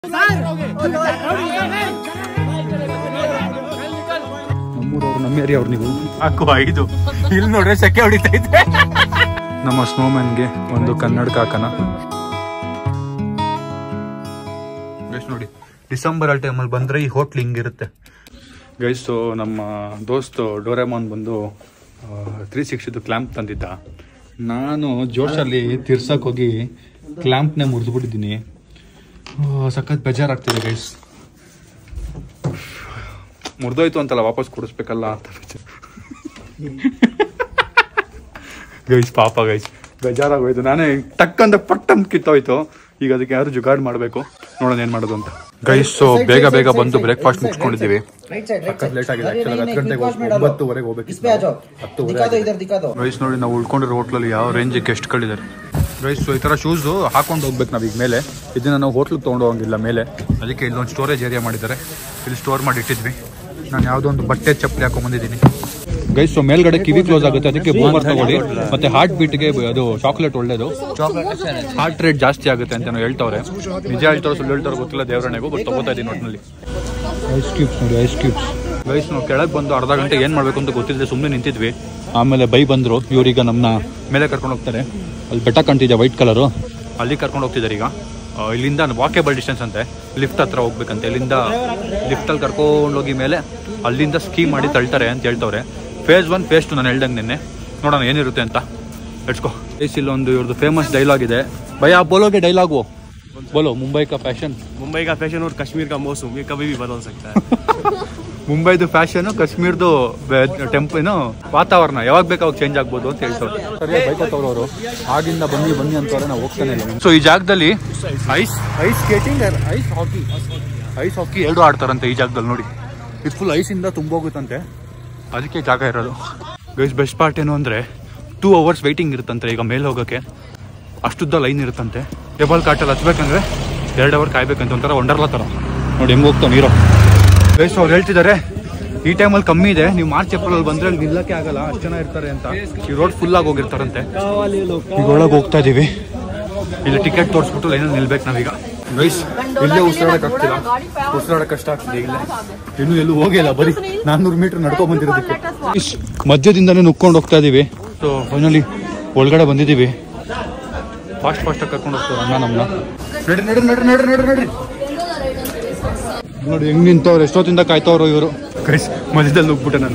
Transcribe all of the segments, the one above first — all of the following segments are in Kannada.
ನಮ್ಮೂರವ್ರು ನಮ್ಮ ಏರಿಯಾ ಅವ್ರು ನೀವು ಹಾಕು ಐದು ಇಲ್ಲಿ ನೋಡ್ರೆ ಸೆಕೆ ಹೊಡಿತೈತೆ ನಮ್ಮ ಸ್ನೋಮ್ಯಾನ್ಗೆ ಒಂದು ಕನ್ನಡಕ ಹಾಕನ ಗೈಸ್ ನೋಡಿ ಡಿಸೆಂಬರ್ ಆ ಟೈಮಲ್ಲಿ ಬಂದ್ರೆ ಈ ಹೋಟ್ಲ್ ಹಿಂಗಿರುತ್ತೆ ಗೈಸು ನಮ್ಮ ದೋಸ್ತು ಡೋರೆಮಾನ್ ಬಂದು ತ್ರೀ ಸಿಕ್ಸ್ಟಿದು ಕ್ಲ್ಯಾಂಪ್ ತಂದಿದ್ದ ನಾನು ಜೋಶಲ್ಲಿ ತಿರ್ಸಕ್ ಹೋಗಿ ಕ್ಲ್ಯಾಂಪ್ನೇ ಮುರಿದ್ಬಿಟ್ಟಿದ್ದೀನಿ ಸಖತ್ ಬೇಜಾರಾಗ್ತಿದೆ ಗೈಸ್ ಮುರಿದೋಯ್ತು ಅಂತಲ್ಲ ವಾಪಸ್ ಕೊಡಿಸ್ಬೇಕಲ್ಲ ಅಂತ ಗೈಸ್ ಪಾಪ ಗೈಸ್ ಬೇಜಾರಾಗೋಯ್ತು ನಾನೇ ಟಕ್ ಅಂತ ಪಟ್ ಅಂತ ಕಿತ್ತೋಯ್ತು ಈಗ ಅದಕ್ಕೆ ಯಾರು ಜುಗಾಡ್ ಮಾಡಬೇಕು ನೋಡೋಣ ಏನ್ ಮಾಡೋದು ಅಂತ ಗೈಸ್ ಬೇಗ ಬೇಗ ಬಂದು ಬ್ರೇಕ್ಫಾಸ್ಟ್ ಮುಗಿಸ್ಕೊಂಡಿದ್ದೀವಿ ಸಖತ್ ಲೇಟ್ ಆಗಿದೆ ಆಕ್ಚುಲಿ ಹತ್ತು ಗಂಟೆಗೆ ಒಂಬತ್ತುವರೆಗೆ ಹೋಗ್ಬೇಕಿತ್ತು ಹತ್ತುವರೆ ಆಗಿದೆ. ಗೈಸ್ ನೋಡಿ ನಾವು ಉಳ್ಕೊಂಡಿರೋ ಹೋಟ್ಲಲ್ಲಿ ಯಾವ ರೇಂಜಿಗೆ ಎಷ್ಟು ಕಳಿದ್ದಾರೆ ಗೈಸ್ ಈ ಥರ ಶೂಸ್ ಹಾಕೊಂಡು ಹೋಗ್ಬೇಕು ನಾವೀಗ ಮೇಲೆ ಇದನ್ನ ನಾವು ಹೋಟ್ಲಿಗೆ ತೊಗೊಂಡು ಹೋಗಂಗಿಲ್ಲ ಮೇಲೆ ಅದಕ್ಕೆ ಇಲ್ಲೊಂದು ಸ್ಟೋರೇಜ್ ಏರಿಯಾ ಮಾಡಿದ್ದಾರೆ ಇಲ್ಲಿ ಸ್ಟೋರ್ ಮಾಡಿ ಇಟ್ಟಿದ್ವಿ ನಾನು ಯಾವುದೋ ಒಂದು ಬಟ್ಟೆ ಚಪ್ಪಲಿ ಹಾಕೊಂಡ್ ಬಂದಿದ್ದೀನಿ ಗೈಸ್ ಮೇಲ್ಗಡೆ ಕಿವಿ ಕ್ಲೋಸ್ ಆಗುತ್ತೆ ಅದಕ್ಕೆ ಬೂಮರ್ ತಗೊಳ್ಳಿ ಮತ್ತೆ ಹಾರ್ಟ್ ಬೀಟ್ಗೆ ಅದು ಚಾಕ್ಲೇಟ್ ಒಳ್ಳೇದು ಹಾರ್ಟ್ ರೇಟ್ ಜಾಸ್ತಿ ಆಗುತ್ತೆ ಅಂತ ನಾವು ಹೇಳ್ತವ್ರೆ ನಿಜ ಹೇಳ್ತಾರೋ ಸುಳ್ಳು ಹೇಳ್ತಾರೋ ಗೊತ್ತಿಲ್ಲ ದೇವರಣೆಗೂ ಬಟ್ ತಗೋತಾ ಇದ್ದೀನಿ ಒಟ್ಟಿನಲ್ಲಿ ಐಸ್ ಕ್ಯೂಬ್ಸ್ ನೋಡಿ ಐಸ್ ಕ್ಯೂಬ್ಸ್ ಗೈಸ್ ನಾವು ಕೆಳಗೆ ಬಂದು ಅರ್ಧ ಗಂಟೆ ಏನು ಮಾಡಬೇಕು ಅಂತ ಗೊತ್ತಿಲ್ಲದೆ ಸುಮ್ಮನೆ ನಿಂತಿದ್ವಿ ಆಮೇಲೆ ಬೈ ಬಂದರು ಇವ್ರೀಗ ನಮ್ಮನ್ನ ಮೇಲೆ ಕರ್ಕೊಂಡು ಹೋಗ್ತಾರೆ ಅಲ್ಲಿ ಬೆಟ್ಟ ಕಾಣ್ತಿದ್ದೆ ವೈಟ್ ಕಲರು ಅಲ್ಲಿ ಕರ್ಕೊಂಡು ಹೋಗ್ತಿದ್ದಾರೆ ಈಗ ಆ, ಇಲ್ಲಿಂದ ವಾಕೇಬಲ್ ಡಿಸ್ಟೆನ್ಸ್ ಅಂತೆ ಲಿಫ್ಟ್ ಹತ್ರ ಹೋಗ್ಬೇಕಂತೆ ಇಲ್ಲಿಂದ ಲಿಫ್ಟಲ್ಲಿ ಕರ್ಕೊಂಡು ಹೋಗಿ ಮೇಲೆ ಅಲ್ಲಿಂದ ಸ್ಕೀ ಮಾಡಿ ತಳ್ತಾರೆ ಅಂತ ಹೇಳ್ತವ್ರೆ ಫೇಸ್ ಒನ್ ಫೇಸ್ ಟು ನಾನು ಹೇಳ್ದಂಗೆ ನಿನ್ನೆ ನೋಡೋಣ ಏನಿರುತ್ತೆ ಅಂತ ಎಡ್ಸ್ಕೋ ಏಸ್ ಇಲ್ಲೊಂದು ಇವ್ರದ್ದು ಫೇಮಸ್ ಡೈಲಾಗ್ ಇದೆ ಭಯ ಬೋಲೋಗೆ ಡೈಲಾಗು ಬೋಲೋ ಮುಂಬೈ ಕಾ ಫ್ಯಾಷನ್ मुंबई का फैशन और कश्मीर का मौसम ये कभी भी बदल सकता है ಮುಂಬೈದು ಫ್ಯಾಷನ್ ಕಾಶ್ಮೀರ್ದು ಟೆಂಪ್ ಏನು ವಾತಾವರಣ ಯಾವಾಗ ಬೇಕಾವಾಗ ಚೇಂಜ್ ಆಗ್ಬೋದು ಅಂತ ಹೇಳ್ತಾರೆ ಸರಿಯಾಗಿ ಬೈಕೋತವ್ರು ಅವರು ಆಗಿಂದ ಬನ್ನಿ ಬನ್ನಿ ಅಂತವ್ರೆ ನಾವು ಹೋಗ್ತಾನೆ ಇಲ್ಲ ಸೊ ಈ ಜಾಗದಲ್ಲಿ ice ice skating ice hockey ice hockey ಎರಡು ಆಡ್ತಾರಂತೆ ಈ ಜಾಗದಲ್ಲಿ ನೋಡಿ ಇದು ಫುಲ್ ಐಸಿಂದ ತುಂಬೋಗುತ್ತಂತೆ ಅದಕ್ಕೆ ಜಾಗ ಇರೋದು ಗೈಸ್ ಬೆಸ್ಟ್ ಪಾರ್ಟ್ ಏನು ಅಂದರೆ ಟೂ ಅವರ್ಸ್ ವೆಯ್ಟಿಂಗ್ ಇರುತ್ತಂತೆ ಈಗ ಮೇಲೆ ಹೋಗೋಕ್ಕೆ ಅಷ್ಟುದ್ದ ಲೈನ್ ಇರುತ್ತಂತೆ ಕೇಬಲ್ ಕಾಟಲ್ಲಿ ಹಚ್ಬೇಕಂದ್ರೆ ಎರಡು ಅವರ್ ಕಾಯ್ಬೇಕಂತ ಒಂಥರ ಒಂಡರ್ಲಾ ಥರ ನೋಡಿ ಹೆಂಗೆ ಹೋಗ್ತಾವ ನೀರು ಬೇಸ್ ಅವ್ರು ಹೇಳ್ತಿದ್ದಾರೆ ಈ ಟೈಮಲ್ಲಿ ಕಮ್ಮಿ ಇದೆ ನೀವು ಮಾರ್ಚ್ ಏಪ್ರಿಲ್ ಅಲ್ಲಿ ಬಂದ್ರೆ ಅಲ್ಲಿ ನಿಲ್ಲಕ್ಕೆ ಆಗಲ್ಲ ಅಷ್ಟು ಜನ ಇರ್ತಾರೆ ಅಂತ ಈ ರೋಡ್ ಫುಲ್ ಆಗಿ ಹೋಗಿರ್ತಾರಂತೆ ಈಗ ಒಳಗೆ ಹೋಗ್ತಾ ಇದೀವಿ ಇಲ್ಲಿ ಟಿಕೆಟ್ ತೋರಿಸ್ಬಿಟ್ಟು ಲೈನಲ್ಲಿ ನಿಲ್ಬೇಕು ನಾವೀಗ ಗೈಸ್ ಇಲ್ಲೇ ಉಸಿರಾಡಕ್ ಆಗ್ತಿಲ್ಲ ಉಸಿರಾಡಕ್ ಕಷ್ಟ ಆಗ್ತಿದೆ ಇಲ್ಲೇ ಇನ್ನು ಎಲ್ಲೂ ಹೋಗಿಲ್ಲ ಬರೀ ನಾನ್ನೂರು ಮೀಟರ್ ನಡ್ಕೊಂಡ್ ಬಂದಿರೋದಕ್ಕೆ ಇಸ್, ಮಧ್ಯದಿಂದನೇ ನುಕ್ಕೊಂಡು ಹೋಗ್ತಾ ಇದೀವಿ ಸೊ ಫೈನಲಿ ಒಳಗಡೆ ಬಂದಿದ್ದೀವಿ ಫಾಸ್ಟ್ ಫಾಸ್ಟ್ ಆಗಿ ಕರ್ಕೊಂಡು ಹೋಗ್ತಾರೆ ಅಣ್ಣ ನಮ್ಮನ್ನ ನಡ್ರಿ ನಡ್ರಿ ನಡ್ರಿ ನಡ್ರಿ ನಡ್ರಿ ನಡ್ರಿ ನೋಡಿ ಹೆಂಗ್ ನಿಂತವ್ರು ಎಷ್ಟೊತ್ತಿಂದ ಕಾಯ್ತವ್ರು ಇವರು ಕೈಸ್ ಮಧ್ಯದಲ್ಲಿ ನುಗ್ಬಿಟ್ಟೆ ನಾನು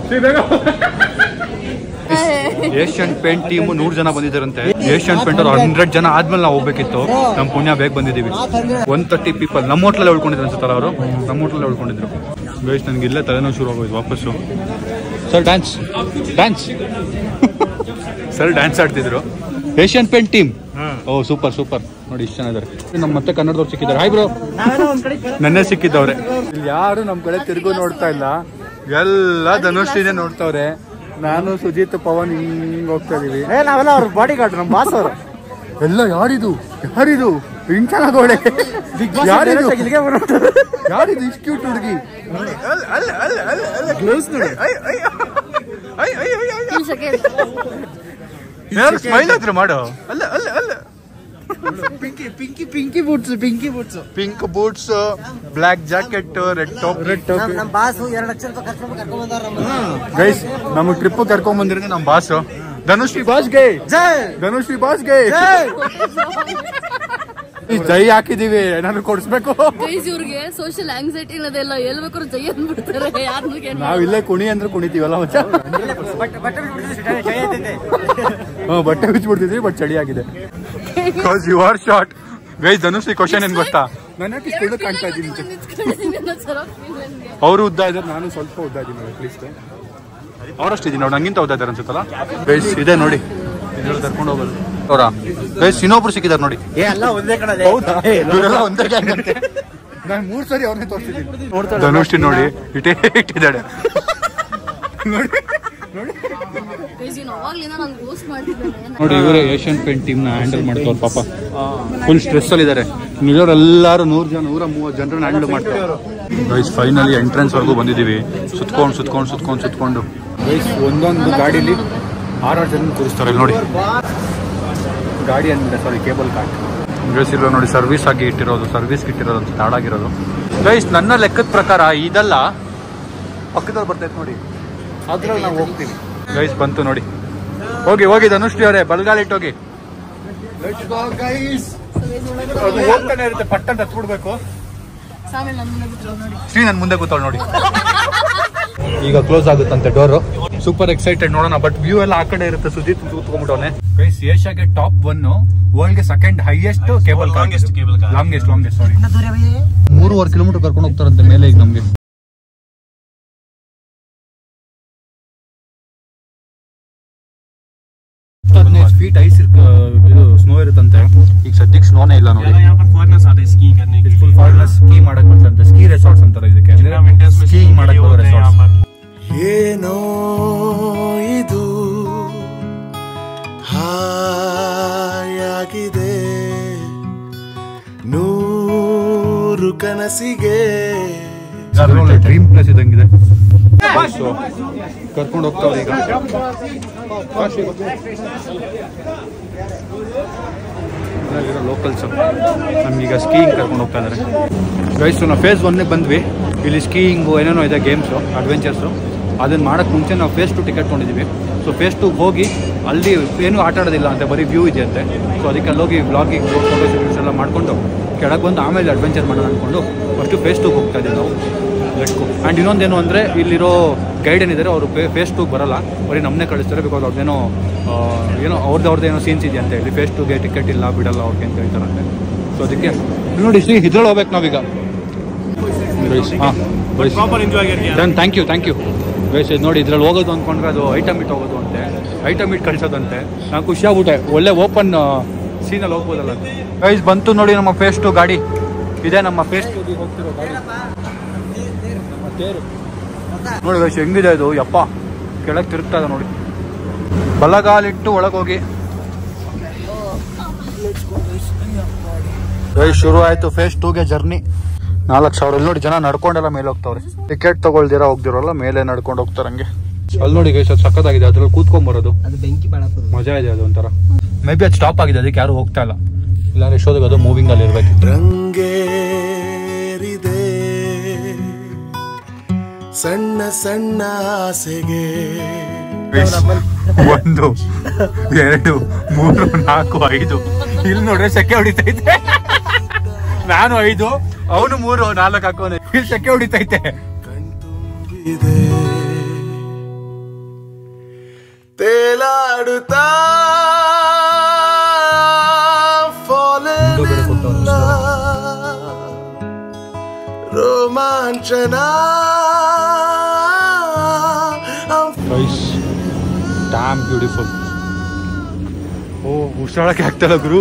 ಏಷ್ಯನ್ ಪೇಂಟ್ ಟೀಮ್ ನೂರ್ ಜನ ಬಂದಿದ್ದಾರಂತೆ ಏಷ್ಯನ್ ಪೇಂಟ್ ಅವ್ರು ಹಂಡ್ರೆಡ್ ಜನ ಆದ್ಮೇಲೆ ನಾವು ಹೋಗ್ಬೇಕಿತ್ತು ನಮ್ ಪುಣ್ಯ ಬೇಗ ಬಂದಿದೀವಿ ಒನ್ ತರ್ಟಿ ಪೀಪಲ್ ನಮ್ಮ ಹೋಟ್ಲಲ್ಲಿ ಉಳ್ಕೊಂಡಿದ್ರು ಅನ್ಸುತ್ತಾರ ಅವರು ನಮ್ಮ ಹೋಟ್ಲಲ್ಲಿ ಉಳ್ಕೊಂಡಿದ್ರು ಗೈಸ್ ನನ್ಗೆ ಇಲ್ಲೇ ತಲೆನೋವು ಶುರು ಆಗೋಯ್ತು ವಾಪಸ್ಸು sir dance dance sir dance ಆಡ್ತಿದ್ರು Asian paint team oh super super ನೋಡಿ ಇಷ್ಟು ಜನ ಇದಾರೆ ನಮ್ಮ ಮತ್ತೆ ಕನ್ನಡದವ್ರು ಸಿಕ್ಕಿದ್ದಾರೆ ಹಾಯ್ ಬ್ರೋ ನನ್ನೇ ಸಿಕ್ಕಿದ್ದವ್ರೆ ಇಲ್ಲಿ ಯಾರು ನಮ್ ಕಡೆ ತಿರುಗು ನೋಡ್ತಾ ಇಲ್ಲ ಎಲ್ಲ ಧನುಷ್ಟಿನೇ ನೋಡ್ತಾವ್ರೆ ನಾನು ಸುಜಿತ್ ಪವನ್ ಹಿಂಗ್ ಹೋಗ್ತಾ ಇದೀವಿ ನಾವೆಲ್ಲ ಅವ್ರ ಬಾಡಿ ಗಾರ್ಡ್ ನಮ್ಮ ಬಾಸ್ ಅವರು ಎಲ್ಲ ಯಾರಿದು ಯಾರಿದು ಇಂಚನ ಗೋಡೆ ಯಾರಿದು ಯಾರಿದು ಇಷ್ಟು ಕ್ಯೂಟ್ ಹುಡುಗಿ ಸ್ಮೈಲ್ ಹತ್ರ ಮಾಡು ಅಲ್ಲ ಅಲ್ಲ ಅಲ್ಲ pinky pinky pinky boots pinky boots pink boots black jacket red top red top ನಮ್ಮ ಬಾಸು ಎರಡು ಲಕ್ಷ ರೂಪಾಯಿ ಖರ್ಚು ಮಾಡಿ ಕರ್ಕೊಂಡ್ ಬಂದಾರ ನಮ್ಮ ಗೈಸ್ ನಮಗ್ ಟ್ರಿಪ್ ಕರ್ಕೊಂಡ್ ಬಂದಿರೋದು ನಮ್ ಬಾಸ್ ಧನುಶ್ರೀ ಬಾಸ್ಗೆ ಜೈ ಧನುಶ್ರೀ ಬಾಸ್ಗೆ ಜೈ ಹಾಕಿದೀವಿ ಏನಾದ್ರು ಕೊಡ್ಸ್ಬೇಕು ಗೈಸ್ ಇವ್ರಿಗೆ ಸೋಷಿಯಲ್ ಆಂಗ್ಸೈಟಿ ಇಲ್ಲದೆಲ್ಲ ಎಲ್ಲಿ ಬೇಕಾದ್ರೂ ಜೈ ಅಂದ್ಬಿಡ್ತಾರೆ ಯಾರನ್ನ ನಾವ್ ಇಲ್ಲೇ ಕುಣಿ ಅಂದ್ರೆ ಕುಣಿತೀವಲ್ಲ ಮಚ್ಚ ಬಟ್ಟೆ ಬಟ್ಟೆ ಬಿಟ್ಬಿಟ್ಟಿದ್ರೆ ಜೈ ಆಯ್ತೈತೆ ಹಾ ಬಟ್ಟೆ ಬಿಚ್ಚಿಬಿಡ್ತಿದ್ವಿ ಬಟ್ ಚಳಿ ಆಗಿದೆ because you are short guys Dhanushree question ಏನ್ ಗೊತ್ತಾ ನಾನು ಯಾಕೆ ಇಷ್ಟು ಕಾಣ್ತಾ ಇದ್ದೀನಿ ಅವರು ಉದ್ದ ಇದ್ದಾರೆ ನಾನು ಸ್ವಲ್ಪ ಉದ್ದ ಇದ್ದೀನಿ ಅಟ್ಲೀಸ್ಟ್ ಅವರಷ್ಟು ಇದ್ದೀನಿ ನೋಡಿ ನಂಗಿಂತ ಉದ್ದ ಇದ್ದಾರೆ ಅನ್ಸುತ್ತಲ್ಲ ಗೈಸ್ ಇದೆ ನೋಡಿ ಇದ್ರಲ್ಲಿ ಕರ್ಕೊಂಡು ಹೋಗೋದು ಅವರ ಗೈಸ್ ಇನ್ನೊಬ್ರು ಸಿಕ್ಕಿದ್ದಾರೆ ನೋಡಿ ಏ ಎಲ್ಲ ಒಂದೇ ಕಡೆ ಹೌದಾ ಇವರೆಲ್ಲ ಒಂದೇ ಗ್ಯಾಂಗ್ ಅಂತೆ ನಾನು ಮೂರ್ ಸರಿ ಅವ್ರನ್ನೇ ತೋರಿಸಿದ್ದೀನಿ ಧನುಷ್ಟಿ ನೋಡಿ ಇಟ್ಟೇ ಇಟ್ಟಿದ್ದಾಳೆ ಗೈಸ್ ಇನ್ನು ಅವಾಗ್ಲಿಂದ ನಂಗೆ ಗೋಸ್ಟ್ ಮಾಡ್ತಿದ್ದಾನೆ ನೋಡಿ ಇವರೇ ಏಷ್ಯನ್ ಪೇಂಟ್ ಟೀಮ್ ನ ಹ್ಯಾಂಡಲ್ ಮಾಡ್ತವ್ರು ಪಾಪ ಫುಲ್ ಸ್ಟ್ರೆಸ್ ಅಲ್ಲಿ ಇದಾರೆ ಇವರೆಲ್ಲರೂ ನೂರ್ ಜನ ನೂರ ಮೂವತ್ತು ಜನರನ್ನ ಹ್ಯಾಂಡಲ್ ಮಾಡ್ತಾರೆ ಗೈಸ್ ಫೈನಲಿ ಎಂಟ್ರೆನ್ಸ್ ವರೆಗೂ ಬಂದಿದ್ದೀವಿ ಸುತ್ಕೊಂಡು ಸುತ್ಕೊಂಡು ಸುತ್ಕೊಂಡು ಸುತ್ಕೊಂಡು ಗೈಸ್ ಒಂದೊಂದು ಗಾಡಿಲಿ ಆರಾರು ಜನ ಕೂರಿಸ್ತಾರೆ ಇಲ್ಲಿ ನೋಡಿ ಗಾಡಿ ಅಂದ್ಬಿಟ್ಟೆ ಸಾರಿ ಕೇಬಲ್ ಕಾರ್ ಗೈಸ್ ಇಲ್ಲ ನೋಡಿ ಸರ್ವಿಸ್ ಆಗಿ ಇಟ್ಟಿರೋದು ಸರ್ವಿಸ್ ಇಟ್ಟಿರೋದು ಅಂತ ಹಾಳಾಗಿರೋದು ಗೈಸ್ ನನ್ನ ಲೆಕ್ಕದ ಪ್ರಕಾರ ಇದಲ್ಲ ಪಕ್ಕದಲ್ಲಿ ಬರ್ತೈತೆ ನೋಡಿ ಅದ್ರಲ್ಲಿ ನಾವು ಹೋಗ್ತೀವಿ ಗೈಸ್ ಬಂತು ನೋಡಿ ಹೋಗಿ ಹೋಗಿ ಧನುಶ್ರೀ ಅವರೇ ಬಲ್ಗಾಲಿಟ್ಟು ಹೋಗಿ ಅದು ಹೋಗ್ತಾನೆ ಇರುತ್ತೆ ಪಟ್ಟ ಅಂತ ಹತ್ಬಿಡ್ಬೇಕು ಆಮೇಲೆ ನನ್ನ ಮುಂದೆ ಬಿಟ್ರು ನೋಡಿ ಶ್ರೀ ನನ್ನ ಮುಂದೆ ಕೂತಾಳು ನೋಡಿ ಈಗ ಕ್ಲೋಸ್ ಆಗುತ್ತಂತೆ ಡೋರು ಸೂಪರ್ ಎಕ್ಸೈಟೆಡ್ ನೋಡೋಣ ಬಟ್ ವ್ಯೂ ಎಲ್ಲ ಆ ಕಡೆ ಇರುತ್ತೆ ಸುಜಿತ್ ಕೂತ್ಕೊಂಡ್ಬಿಟ್ಟವನೆ ಗೈಸ್ ಏಷ್ಯಾಗೆ ಟಾಪ್ ಒನ್ ವರ್ಲ್ಡ್ ಗೆ second highest cable Longest cable car. Longest longest sorry ಮೂರುವರೆ ಕಿಲೋಮೀಟರ್ ಕರ್ಕೊಂಡು ಹೋಗ್ತಾರಂತೆ ಮೇಲೆ ಈಗ ನಮ್ಗೆ ಹದಿನೈದು ಫೀಟ್ ಐಸ್ ಇದು ಸ್ನೋ ಇರುತ್ತಂತೆ ಈಗ ಸದ್ಯಕ್ಕೆ ಸ್ನೋನೇ ಇಲ್ಲ ನೋಡಿ यहाँ पर फॉरनर्स आते हैं स्की करने के ಫುಲ್ लिए ಫಾರಿನರ್ಸ್ ಸ್ಕೀ ಮಾಡಕ್ ಬರ್ತಂತೆ ಸ್ಕೀ ರೆಸಾರ್ಟ್ಸ್ ಅಂತಾರೆ ಇದಕ್ಕೆ जितना विंटर्स में ಸ್ಕೀಯಿಂಗ್ स्की ಮಾಡಕ್ होते ಹೋಗೋ हैं यहाँ ರೆಸಾರ್ಟ್ಸ್ पर ಏನೋ ಇದು ಹಾಯಾಗಿದೆ ನೂರು ಕನಸಿಗೆ ಡ್ರೀಮ್ ಪ್ಲೇಸ್ ಇದಂಗಿದೆ ಸೊ ಕರ್ಕೊಂಡು ಹೋಗ್ತಾವ್ರೆ ಈಗ ಲೋಕಲ್ಸ್ ನಮ್ಗೀಗ ಸ್ಕೀಯಿಂಗ್ ಕರ್ಕೊಂಡು ಹೋಗ್ತಾ ಇದ್ದಾರೆ ಗೈಸ್ ನಾವು ಫೇಸ್ ಒನ್ಗೆ ಬಂದ್ವಿ ಇಲ್ಲಿ ಸ್ಕೀಯಿಂಗು ಏನೇನೋ ಇದೆ ಗೇಮ್ಸು ಅಡ್ವೆಂಚರ್ಸು ಅದನ್ನ ಮಾಡೋಕ್ಕೆ ಮುಂಚೆ ನಾವು ಫೇಸ್ ಟು ಟಿಕೆಟ್ ತೊಗೊಂಡಿದ್ದೀವಿ ಸೊ ಫೇಸ್ ಟು ಹೋಗಿ ಅಲ್ಲಿ ಏನೂ ಆಟ ಆಡೋದಿಲ್ಲ ಅಂತ ಬರೀ ವ್ಯೂ ಇದೆಯಂತೆ ಸೊ ಅದಕ್ಕೆ ಅಲ್ಲೋಗಿ ಬ್ಲಾಗಿಂಗ್ ಫೋಟೋ ಶೂಟಿಂಗ್ಸ್ ಎಲ್ಲ ಮಾಡಿಕೊಂಡು ಕೆಳಗೆ ಬಂದು ಆಮೇಲೆ ಅಡ್ವೆಂಚರ್ ಮಾಡೋಣ ಅಂದ್ಕೊಂಡು ಫಸ್ಟು ಫೇಸ್ ಟು ಹೋಗ್ತಾ ಇದ್ದೀವಿ ನಾವು ಲೆಟ್ಕೋ ಆ್ಯಂಡ್ ಇನ್ನೊಂದೇನು ಅಂದರೆ ಇಲ್ಲಿರೋ ಗೈಡ್ ಏನಿದ್ದಾರೆ ಅವರು ಫೇಸ್ ಟು ಬರಲ್ಲ ಬರೀ ನಮ್ಮನ್ನೇ ಕಳಿಸ್ತಾರೆ ಬಿಕಾಸ್ ಅವ್ರದ್ದೇನೋ ಆ, ಏನೋ ಅವ್ರದ್ದು ಅವ್ರದ್ದು ಏನೋ ಸೀನ್ಸ್ ಇದೆಯಂತೆ ಇಲ್ಲಿ ಫೇಸ್ ಟುಗೆ ಟಿಕೆಟ್ ಇಲ್ಲ ಬಿಡಲ್ಲ ಅವ್ರಿಗೆ ಅಂತ ಹೇಳ್ತಾರಂತೆ ಸೊ ಅದಕ್ಕೆ ಇಲ್ಲಿ ನೋಡಿ ಶ್ರೀ ಇದ್ರಲ್ಲಿ ಹೋಗ್ಬೇಕು ನಾವೀಗ ಹಾಂ प्रॉपर एंजॉय करके आना। Done thank you thank you ವಯಸ್ ನೋಡಿ ಇದ್ರಲ್ಲಿ ಹೋಗೋದು ಅಂದ್ಕೊಂಡ್ರೆ ಅದು ಐಟಮ್ ಇಟ್ಟು ಹೋಗೋದು ಅಂತೆ ಐಟಮ್ ಇಟ್ಟು ಕಳ್ಸೋದಂತೆ ನಾನು ಖುಷಿ ಆಗ್ಬಿಟ್ಟೆ ಒಳ್ಳೆ ಓಪನ್ ಸೀನಲ್ಲಿ ಹೋಗ್ಬೋದಲ್ಲ ಗೈಸ್ ಬಂತು ನೋಡಿ ನಮ್ಮ ಫೇಸ್ ಟು ಗಾಡಿ ಇದೆ ನಮ್ಮ ಫೇಸ್ ಟು ಹೋಗ್ತಿರೋ ಗಾಡಿ ನಮ್ಮ ತೇರು. ನೋಡಿ ಗೈಸ್ ಹೆಂಗಿದೆ ಇದು ಯಪ್ಪ ಕೆಳಗೆ ತಿರುಗ್ತಾ ಇದೆ ನೋಡಿ ಬಲಗಾಲಿಟ್ಟು ಒಳಗೆ ಹೋಗಿ ಗೈಸ್ ಶುರು ಆಯ್ತು ಫೇಸ್ ಟೂಗೆ ಜರ್ನಿ ನಾಲ್ಕು ಸಾವಿರ ಇಲ್ಲಿ ನೋಡಿ ಜನ ನಡ್ಕೊಂಡೆಲ್ಲ ಮೇಲೆ ಹೋಗ್ತಾವ್ರೆ ಟಿಕೆಟ್ ತಗೊಳ್ದಿರ ಹೋಗ್ದಿರಲ್ಲ ಮೇಲೆ ನಡ್ಕೊಂಡು ಹೋಗ್ತಾರೆ ಹಂಗೆ ಅಲ್ಲಿ ನೋಡಿ ಗೈಸ್ ಅದು ಸಕ್ಕತ್ತಾಗಿದೆ ಅದ್ರಲ್ಲಿ ಕೂತ್ಕೊಂಡ್ ಬರೋದು ಅದು ಬೆಂಕಿ ಬಾಳಪ್ಪದು ಮಜಾ ಇದೆ ಅದು ಒಂಥರ ಮೇ ಬಿ ಅದು ಸ್ಟಾಪ್ ಆಗಿದೆ ಅದಕ್ಕೆ ಯಾರು ಹೋಗ್ತಾ ಇಲ್ಲ ಇಲ್ಲಾಂದ್ರೆ ಎಷ್ಟೊತ್ತಿಗೆ ಅದು ಮೂವಿಂಗ್ ಅಲ್ಲಿ ಇರ್ಬೇಕು ರಂಗೇರಿದೆ ಸಣ್ಣ ಸಣ್ಣ ಆಸೆಗೆ ಒಂದು ಎರಡು ಮೂರು ನಾಲ್ಕು ಐದು ಇಲ್ಲಿ ನೋಡ್ರೆ ಸೆಕೆ ಹೊಡಿತೈತೆ ನಾನು ಐದು ಅವನು ಮೂರು ನಾಲ್ಕು ಹಾಕೋನೆ ಇಲ್ಲಿ ಸೆಕೆ ಹೊಡಿತೈತೆ ಕಣ್ತುಂಬಿದೆ ತೇಲಾಡುತ್ತಾ ಫಾಲೆಲ್ಲ ರೋಮಾಂಚನ ಗೈಸ್ ಡ್ಯಾಮ್ ಬ್ಯೂಟಿಫುಲ್ ಓ ಉಸಿರಾಡಕ್ಕೆ ಆಗ್ತಲ್ಲ ಗುರು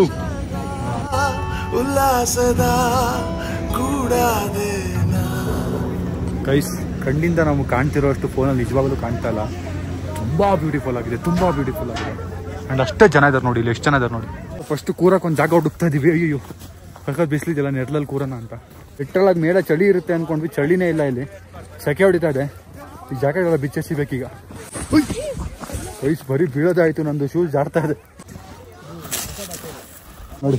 ಉಲ್ಲಾಸದ ಕೂಡಾದೇನಾ ಗೈಸ್ ಕಣ್ಣಿಂದ ನಮಗೆ ಕಾಣ್ತಿರೋಷ್ಟು ಫೋನಲ್ಲಿ ನಿಜವಾಗ್ಲೂ ಕಾಣ್ತಾ ಇಲ್ಲ ತುಂಬಾ ಬ್ಯೂಟಿಫುಲ್ ಆಗಿದೆ ತುಂಬಾ ಬ್ಯೂಟಿಫುಲ್ ಆಗಿದೆ ಅಂಡ್ ಅಷ್ಟೇ ಜನ ಇದಾರೆ ನೋಡಿ ಇಲ್ಲಿ ಎಷ್ಟು ಜನ ಇದಾರೆ ನೋಡಿ ಫಸ್ಟ್ ಕೂರಕ್ಕೆ ಒಂದು ಜಾಗ ಹುಡುಕ್ತಾ ಇದೀವಿ ಅಯ್ಯೋ ಸಖತ್ ಬಿಸಿಲಿದೆಲ್ಲ ನೆರಳಲ್ಲಿ ಕೂರೋಣ ಅಂತ ಇಟ್ಟರೊಳಗೆ ಮೇಲೆ ಚಳಿ ಇರುತ್ತೆ ಅನ್ಕೊಂಡ್ವಿ ಚಳಿನೇ ಇಲ್ಲ ಇಲ್ಲಿ ಸೆಕೆ ಹೊಡಿತಾ ಇದೆ ಈ ಜಾಕೆಟ್ ಎಲ್ಲ ಬಿಚ್ಚೆಸಿಬೇಕೀಗ ವಯಸ್ಸು ಬರೀ ಬೀಳೋದಾಯ್ತು ನಂದು ಶೂಸ್ ಜಾಡ್ತಾ ಇದೆ ನೋಡಿ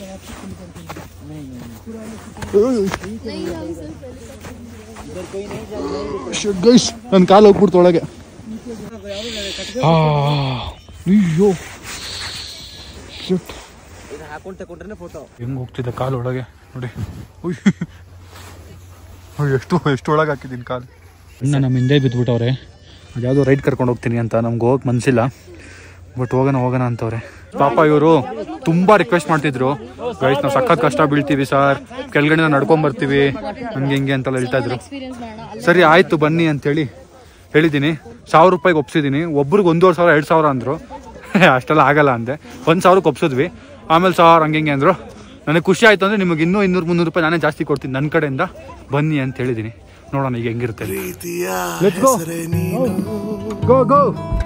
ಗೈಸ್ ನನ್ನ ಕಾಲು ಹೋಗ್ಬಿಡ್ತು ಒಳಗೆ ಆ, ಅಯ್ಯೋ Shit. ಹಾಕೊಂಡ್ ತಕೊಂಡ್ರೆ ಫೋಟೋ ಹೆಂಗ್ ಹೋಗ್ತಿದ್ದೆ ಕಾಲು ಒಳಗೆ ನೋಡಿ ಉಯ್. ಅಯ್ಯೋ, ಎಷ್ಟು ಎಷ್ಟು ಒಳಗೆ ಹಾಕಿದ್ದೀನಿ ಕಾಲು ಇನ್ನು ನಮ್ಮ ಹಿಂದೆ ಬಿದ್ದುಬಿಟ್ಟವ್ರೆ ಅದ್ಯಾವುದೋ ರೈಡ್ ಕರ್ಕೊಂಡು ಹೋಗ್ತೀನಿ ಅಂತ ನಮ್ಗೆ ಹೋಗಕ್ಕೆ ಮನಸ್ಸಿಲ್ಲ ಬಟ್ ಹೋಗೋಣ ಹೋಗೋಣ ಅಂತವ್ರೆ ಪಾಪ ಇವರು ತುಂಬಾ ರಿಕ್ವೆಸ್ಟ್ ಮಾಡ್ತಿದ್ರು ಗೈಸ್ ನಾವು ಸಖತ್ ಕಷ್ಟ ಬೀಳ್ತೀವಿ ಸರ್ ಕೆಳಗಡೆ ನಡ್ಕೊಂಡ್ ಬರ್ತೀವಿ ಹಂಗೆ ಹಿಂಗೆ ಅಂತೆಲ್ಲ ಹೇಳ್ತಾ ಇದ್ರು ಎಕ್ಸ್ಪೀರಿಯನ್ಸ್ ಮಾಡೋಣ ಸರಿ ಆಯ್ತು ಬನ್ನಿ ಅಂತೇಳಿ ಹೇಳಿದ್ದೀನಿ ಸಾವಿರ ರೂಪಾಯಿಗೆ ಒಪ್ಸಿದ್ದೀನಿ ಒಬ್ರಿಗೆ ಒಂದೂವರೆ ಸಾವಿರ ಎರಡು ಸಾವಿರ ಅಂದರು ಅಷ್ಟೆಲ್ಲ ಆಗಲ್ಲ ಅಂದೆ ಒಂದು ಸಾವಿರಕ್ಕೆ ಒಪ್ಸಿದ್ವಿ ಆಮೇಲೆ ಸಾವಿರ ಹಂಗೆ ಹಿಂಗೆ ಅಂದರು ನನಗೆ ಖುಷಿ ಆಯ್ತು ಅಂದರೆ ನಿಮಗೆ ಇನ್ನೂ ಇನ್ನೂರು ಮುನ್ನೂರು ರೂಪಾಯಿ ನಾನೇ ಜಾಸ್ತಿ ಕೊಡ್ತೀನಿ ನನ್ನ ಕಡೆಯಿಂದ ಬನ್ನಿ ಅಂತ ಹೇಳಿದ್ದೀನಿ ನೋಡೋಣ ಈಗ ಹೆಂಗಿರುತ್ತೆ ಪ್ರೀತಿಯ Let's go. ಹೆಸರೇ ನೀನು ಗೋ ಗೋ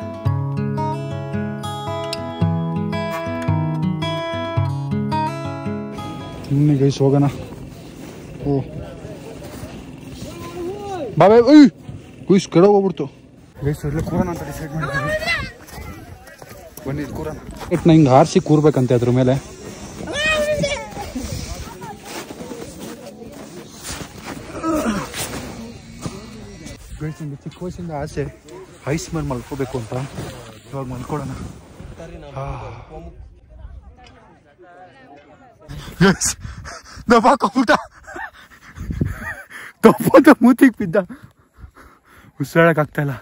ಸುಮ್ಮನೆ ಗೈಸ್ ಹೋಗೋಣ ಓ ಬಾಬಾ ಉಯ್ ಗುಯ್ಸ್ ಕೆಳಗೆ ಹೋಗ್ಬಿಡ್ತು ಗೈಸ್ ಇಲ್ಲೇ ಕೂರೋಣ ಅಂತ ಡಿಸೈಡ್ ಮಾಡಿದ್ದೀವಿ ಬನ್ನಿ ಇಲ್ಲಿ ಕೂರೋಣ ಬಟ್ ನಂಗೆ ಹಾರಿಸಿ ಕೂರ್ಬೇಕಂತೆ ಅದ್ರ ಮೇಲೆ ಗೈಸ್ ನಂಗೆ ಚಿಕ್ಕ ವಯಸ್ಸಿಂದ ಆಸೆ ಐಸ್ ಮೇಲೆ ಮಲ್ಕೋಬೇಕು ಅಂತ ಇವಾಗ ಮಲ್ಕೊಳ್ಳೋಣ ಗೈಸ್ ದಬ್ಬಾಕೊಂಬಿಟ್ಟ ದಬ್ಬ ಮೂತಿಗೆ ಬಿದ್ದ ಉಸಿರಾಡಕ್ ಆಗ್ತಾ ಇಲ್ಲ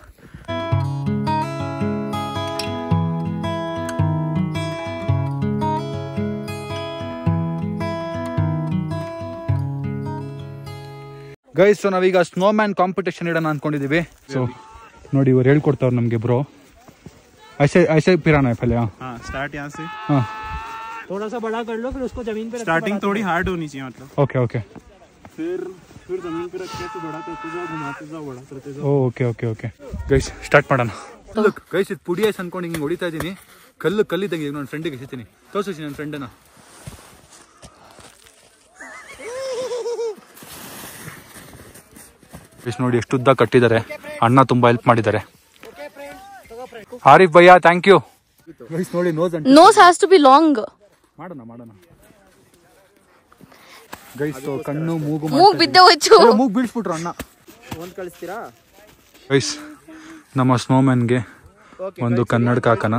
ಗೈಸ್ ಸೊ ನಾವೀಗ ಸ್ನೋ ಮ್ಯಾನ್ ಕಾಂಪಿಟೇಷನ್ ಇಡೋಣ ಅನ್ಕೊಂಡಿದೀವಿ ಸೊ ನೋಡಿ ಇವ್ರು ಹೇಳ್ಕೊಡ್ತಾವ್ರು ನಮ್ಗೆ ಬ್ರೋ ಐಸೆ ಐಸೆ ಪಿರಾನ ಪಲ್ಯ हाँ स्टार्ट यहाँ से ಹಾಂ थोड़ा सा बड़ा कर लो फिर उसको जमीन पे स्टार्टिंग थोड़ी हार्ड होनी चाहिए मतलब ಓಕೆ ಓಕೆ फिर फिर जमीन पे रख के तो बड़ा करते जाओ घुमाते जाओ बड़ा करते जाओ okay okay okay guys start ಮಾಡೋಣ ಗೈಸ್ ಇದು ಪುಡಿ ಐಸ್ ಅನ್ಕೊಂಡು ಹಿಂಗೆ ಹೊಡಿತಾ ಇದ್ದೀನಿ ಕಲ್ಲು ಕಲ್ಲಿದ್ದಂಗೆ ಈಗ ನನ್ನ ಫ್ರೆಂಡಿಗೆ ಎಸಿತೀನಿ ತೋರಿಸಿ ನನ್ನ ಫ್ರೆಂಡನ್ನ ಎಷ್ಟು ನೋಡಿ ಎಷ್ಟು ಉದ್ದ ಕಟ್ಟಿದ್ದಾರೆ ಅಣ್ಣ ತುಂಬಾ ಹೆಲ್ಪ್ ಮಾಡಿದ್ದಾರೆ ಆರಿಫ್ ಭಯ್ಯ ಥ್ಯಾಂಕ್ ಯು ಗೈಸ್ ನೋಡಿ ನೋಸ್ ಅಂಟ nose has to be long ಮಾಡೋಣ ಮಾಡೋಣ ಗೈಸ್ ಕಣ್ಣು ಮೂಗು ಮೂಗ್ ಬಿದ್ದೆ ಹೋಯ್ತು ಮೂಗು ಬೀಳ್ಸ್ಬಿಟ್ರು ಅಣ್ಣ ಒಂದ್ ಕಳಿಸ್ತೀರಾ ಗೈಸ್ ನಮ್ಮ ಸ್ನೋಮ್ಯಾನ್ಗೆ ಒಂದು ಕನ್ನಡಕ ಹಾಕೋಣ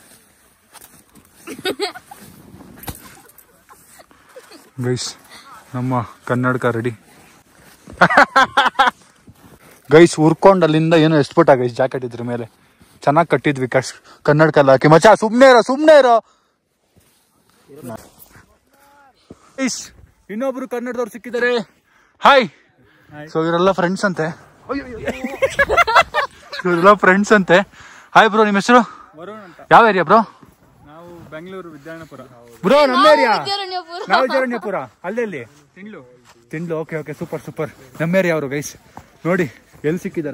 ಗೈಸ್ ನಮ್ಮ ಕನ್ನಡಕ ರೆಡಿ ಗೈಸ್ ಉರ್ಕೊಂಡು ಅಲ್ಲಿಂದ ಏನೋ ಎಸ್ಬಿಟ್ಟ ಗೈಸ್ ಜಾಕೆಟ್ ಇದ್ರ ಮೇಲೆ ಚೆನ್ನಾಗಿ ಕಟ್ಟಿದ್ವಿ ಕಸ್ ಕನ್ನಡಕ ಎಲ್ಲ ಹಾಕಿ ಮಚ್ಚ ಸುಮ್ನೆ ಇರೋ ಸುಮ್ನೆ ಇರೋ ಗೈಸ್ ಇನ್ನೊಬ್ರು ಕನ್ನಡದವ್ರು ಸಿಕ್ಕಿದ್ದಾರೆ ಹಾಯ್ ಸೊ ಇವರೆಲ್ಲ ಫ್ರೆಂಡ್ಸ್ ಅಂತೆ ಇವರೆಲ್ಲ ಫ್ರೆಂಡ್ಸ್ ಅಂತೆ ಹಾಯ್ ಬ್ರೋ ನಿಮ್ಮ ಹೆಸರು ಯಾವ ಏರಿಯಾ ಬ್ರೋ ನಾವು ಬೆಂಗಳೂರು ವಿದ್ಯಾನಪುರ ಬ್ರೋ ನಮ್ಮ ಏರಿಯಾ ವಿದ್ಯಾರಣ್ಯಪುರ. ನಾವು ಜರಣ್ಯಪುರ ಅಲ್ಲೆಲ್ಲಿ Tindlu Tindlu okay okay super super ನಮ್ಮ ಏರಿಯಾ ಅವರು ಗೈಸ್ ನೋಡಿ ಎಲ್ಲಿ ಸಿಕ್ಕಿದ್ದಾರೆ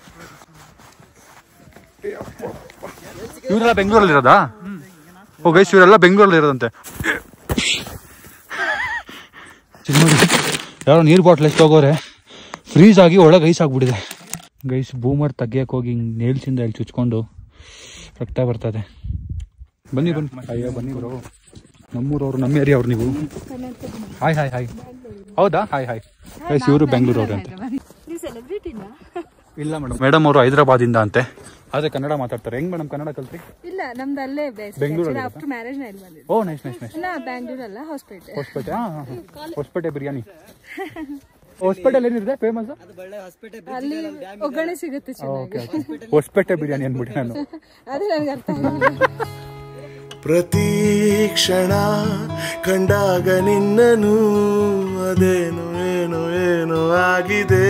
ಇವರೆಲ್ಲ ಬೆಂಗಳೂರಲ್ಲಿ ಇರೋದಾ ಓ ಗೈಸ್ ಇವರೆಲ್ಲ ಬೆಂಗಳೂರಲ್ಲಿ ಇರೋದಂತೆ ಚಿಕ್ಕ ನೋಡಿ ಯಾರೋ ನೀರು ಬಾಟ್ಲ್ ಎಷ್ಟು ಹೋಗೋರೆ ಫ್ರೀಸ್ ಆಗಿ ಒಳಗೆ ಐಸ್ ಆಗ್ಬಿಟ್ಟಿದೆ ಗೈಸ್ ಬೂಮರ್ ತೆಗಿಯಕ್ಕೆ ಹೋಗಿ ಹಿಂಗ್ ನೇಲ್ಸಿಂದ ಇಲ್ಲಿ ಚುಚ್ಕೊಂಡು ರಕ್ತ ಬರ್ತದೆ ಬನ್ನಿ ಬನ್ನಿ ಅಯ್ಯೋ ಬನ್ನಿ ಬ್ರೋ ನಮ್ಮೂರವ್ರು ನಮ್ಮ ಏರಿಯಾ ಅವ್ರು ನೀವು ಹಾಯ್ ಹಾಯ್ ಹಾಯ್ ಹೌದಾ ಹಾಯ್ ಹಾಯ್ ಗೈಸ್ ಇವರು ಬೆಂಗಳೂರು ಅವ್ರೆ ಅಂತ ಇಲ್ಲ ಮೇಡಮ್ ಮೇಡಮ್ ಅವರು ಹೈದರಾಬಾದಿಂದ ಅಂತೆ ಆದ್ರೆ ಕನ್ನಡ ಮಾತಾಡ್ತಾರೆ ಹೆಂಗ್ ಮೇಡಮ್ ಕನ್ನಡ ಕಲ್ತ್ರಿ ಇಲ್ಲ ನಮ್ದು ಅಲ್ಲೇ ಬೇಸ್ ಬೆಂಗಳೂರಲ್ಲಿ ಆಫ್ಟರ್ ಮ್ಯಾರೇಜ್ ನ ಇಲ್ಲಿ ಬಂದಿದ್ದು ಓ ನೈಸ್ ನೈಸ್ ನೈಸ್ ಇಲ್ಲ ಬ್ಯಾಂಗ್ಳೂರ್ ಅಲ್ಲ ಹೊಸಪೇಟೆ ಹೊಸಪೇಟೆ ಹಾ ಹೊಸಪೇಟೆ ಬಿರಿಯಾನಿ ಹೊಸಪೇಟೆಯಲ್ಲಿ ಏನಿದೆ ಫೇಮಸ್ ಅಲ್ಲಿ ಒಗ್ಗರಣೆ ಸಿಗುತ್ತೆ ಚೆನ್ನಾಗಿ ಓಕೆ ಓಕೆ ಹೊಸಪೇಟೆ ಬಿರಿಯಾನಿ ಅಂದ್ಬಿಟ್ಟು ನಾನು ಅದೇ ನನಗೆ ಅರ್ಥ ಆಗಿಲ್ಲ ಪ್ರತಿ ಕ್ಷಣ ಕಂಡಾಗ ನಿನ್ನನು ಅದೇನು ಏನು ಏನು ಆಗಿದೆ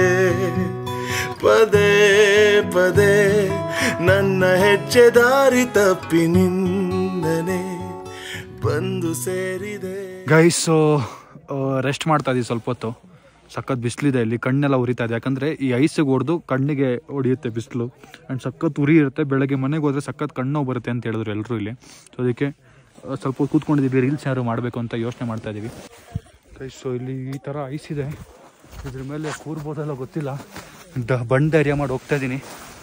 ಪದೇ ಪದೇ ನನ್ನ ಹೆಜ್ಜೆ ದಾರಿ ತಪ್ಪಿ ನಿನ್ನನೆ ಬಂದು ಸೇರಿದೆ ಗೈಸ್ ರೆಸ್ಟ್ ಮಾಡ್ತಾ ಇದೀವಿ ಸ್ವಲ್ಪ ಹೊತ್ತು ಸಖತ್ ಬಿಸಿಲಿದೆ ಇಲ್ಲಿ ಕಣ್ಣೆಲ್ಲ ಉರಿತಾ ಇದೆ ಯಾಕಂದ್ರೆ ಈ ಐಸಿಗೆ ಹೊಡೆದು ಕಣ್ಣಿಗೆ ಹೊಡಿಯುತ್ತೆ ಬಿಸಿಲು ಆ್ಯಂಡ್ ಸಖತ್ ಉರಿ ಇರುತ್ತೆ ಬೆಳಗ್ಗೆ ಮನೆಗೆ ಹೋದ್ರೆ ಸಖತ್ ಕಣ್ಣು ನೋವು ಬರುತ್ತೆ ಅಂತ ಹೇಳಿದ್ರು ಎಲ್ಲರೂ ಇಲ್ಲಿ ಸೊ ಅದಕ್ಕೆ ಆ, ಸ್ವಲ್ಪ ಹೊತ್ತು ಕೂತ್ಕೊಂಡಿದ್ದೀವಿ ರೀಲ್ಸ್ ಯಾರು ಮಾಡಬೇಕು ಅಂತ ಯೋಚನೆ ಮಾಡ್ತಾ ಇದ್ದೀವಿ ಗೈಸ್ ಸೊ ಇಲ್ಲಿ ಈ ಥರ ಐಸ್ ಇದೆ ಇದ್ರ ಮೇಲೆ ಕೂರ್ಬೋದಲ್ಲ ಗೊತ್ತಿಲ್ಲ ದ ಬಂಡ್ ಧೈರ್ಯ ಮಾಡಿ ಹೋಗ್ತಾ ಇದ್ದೀನಿ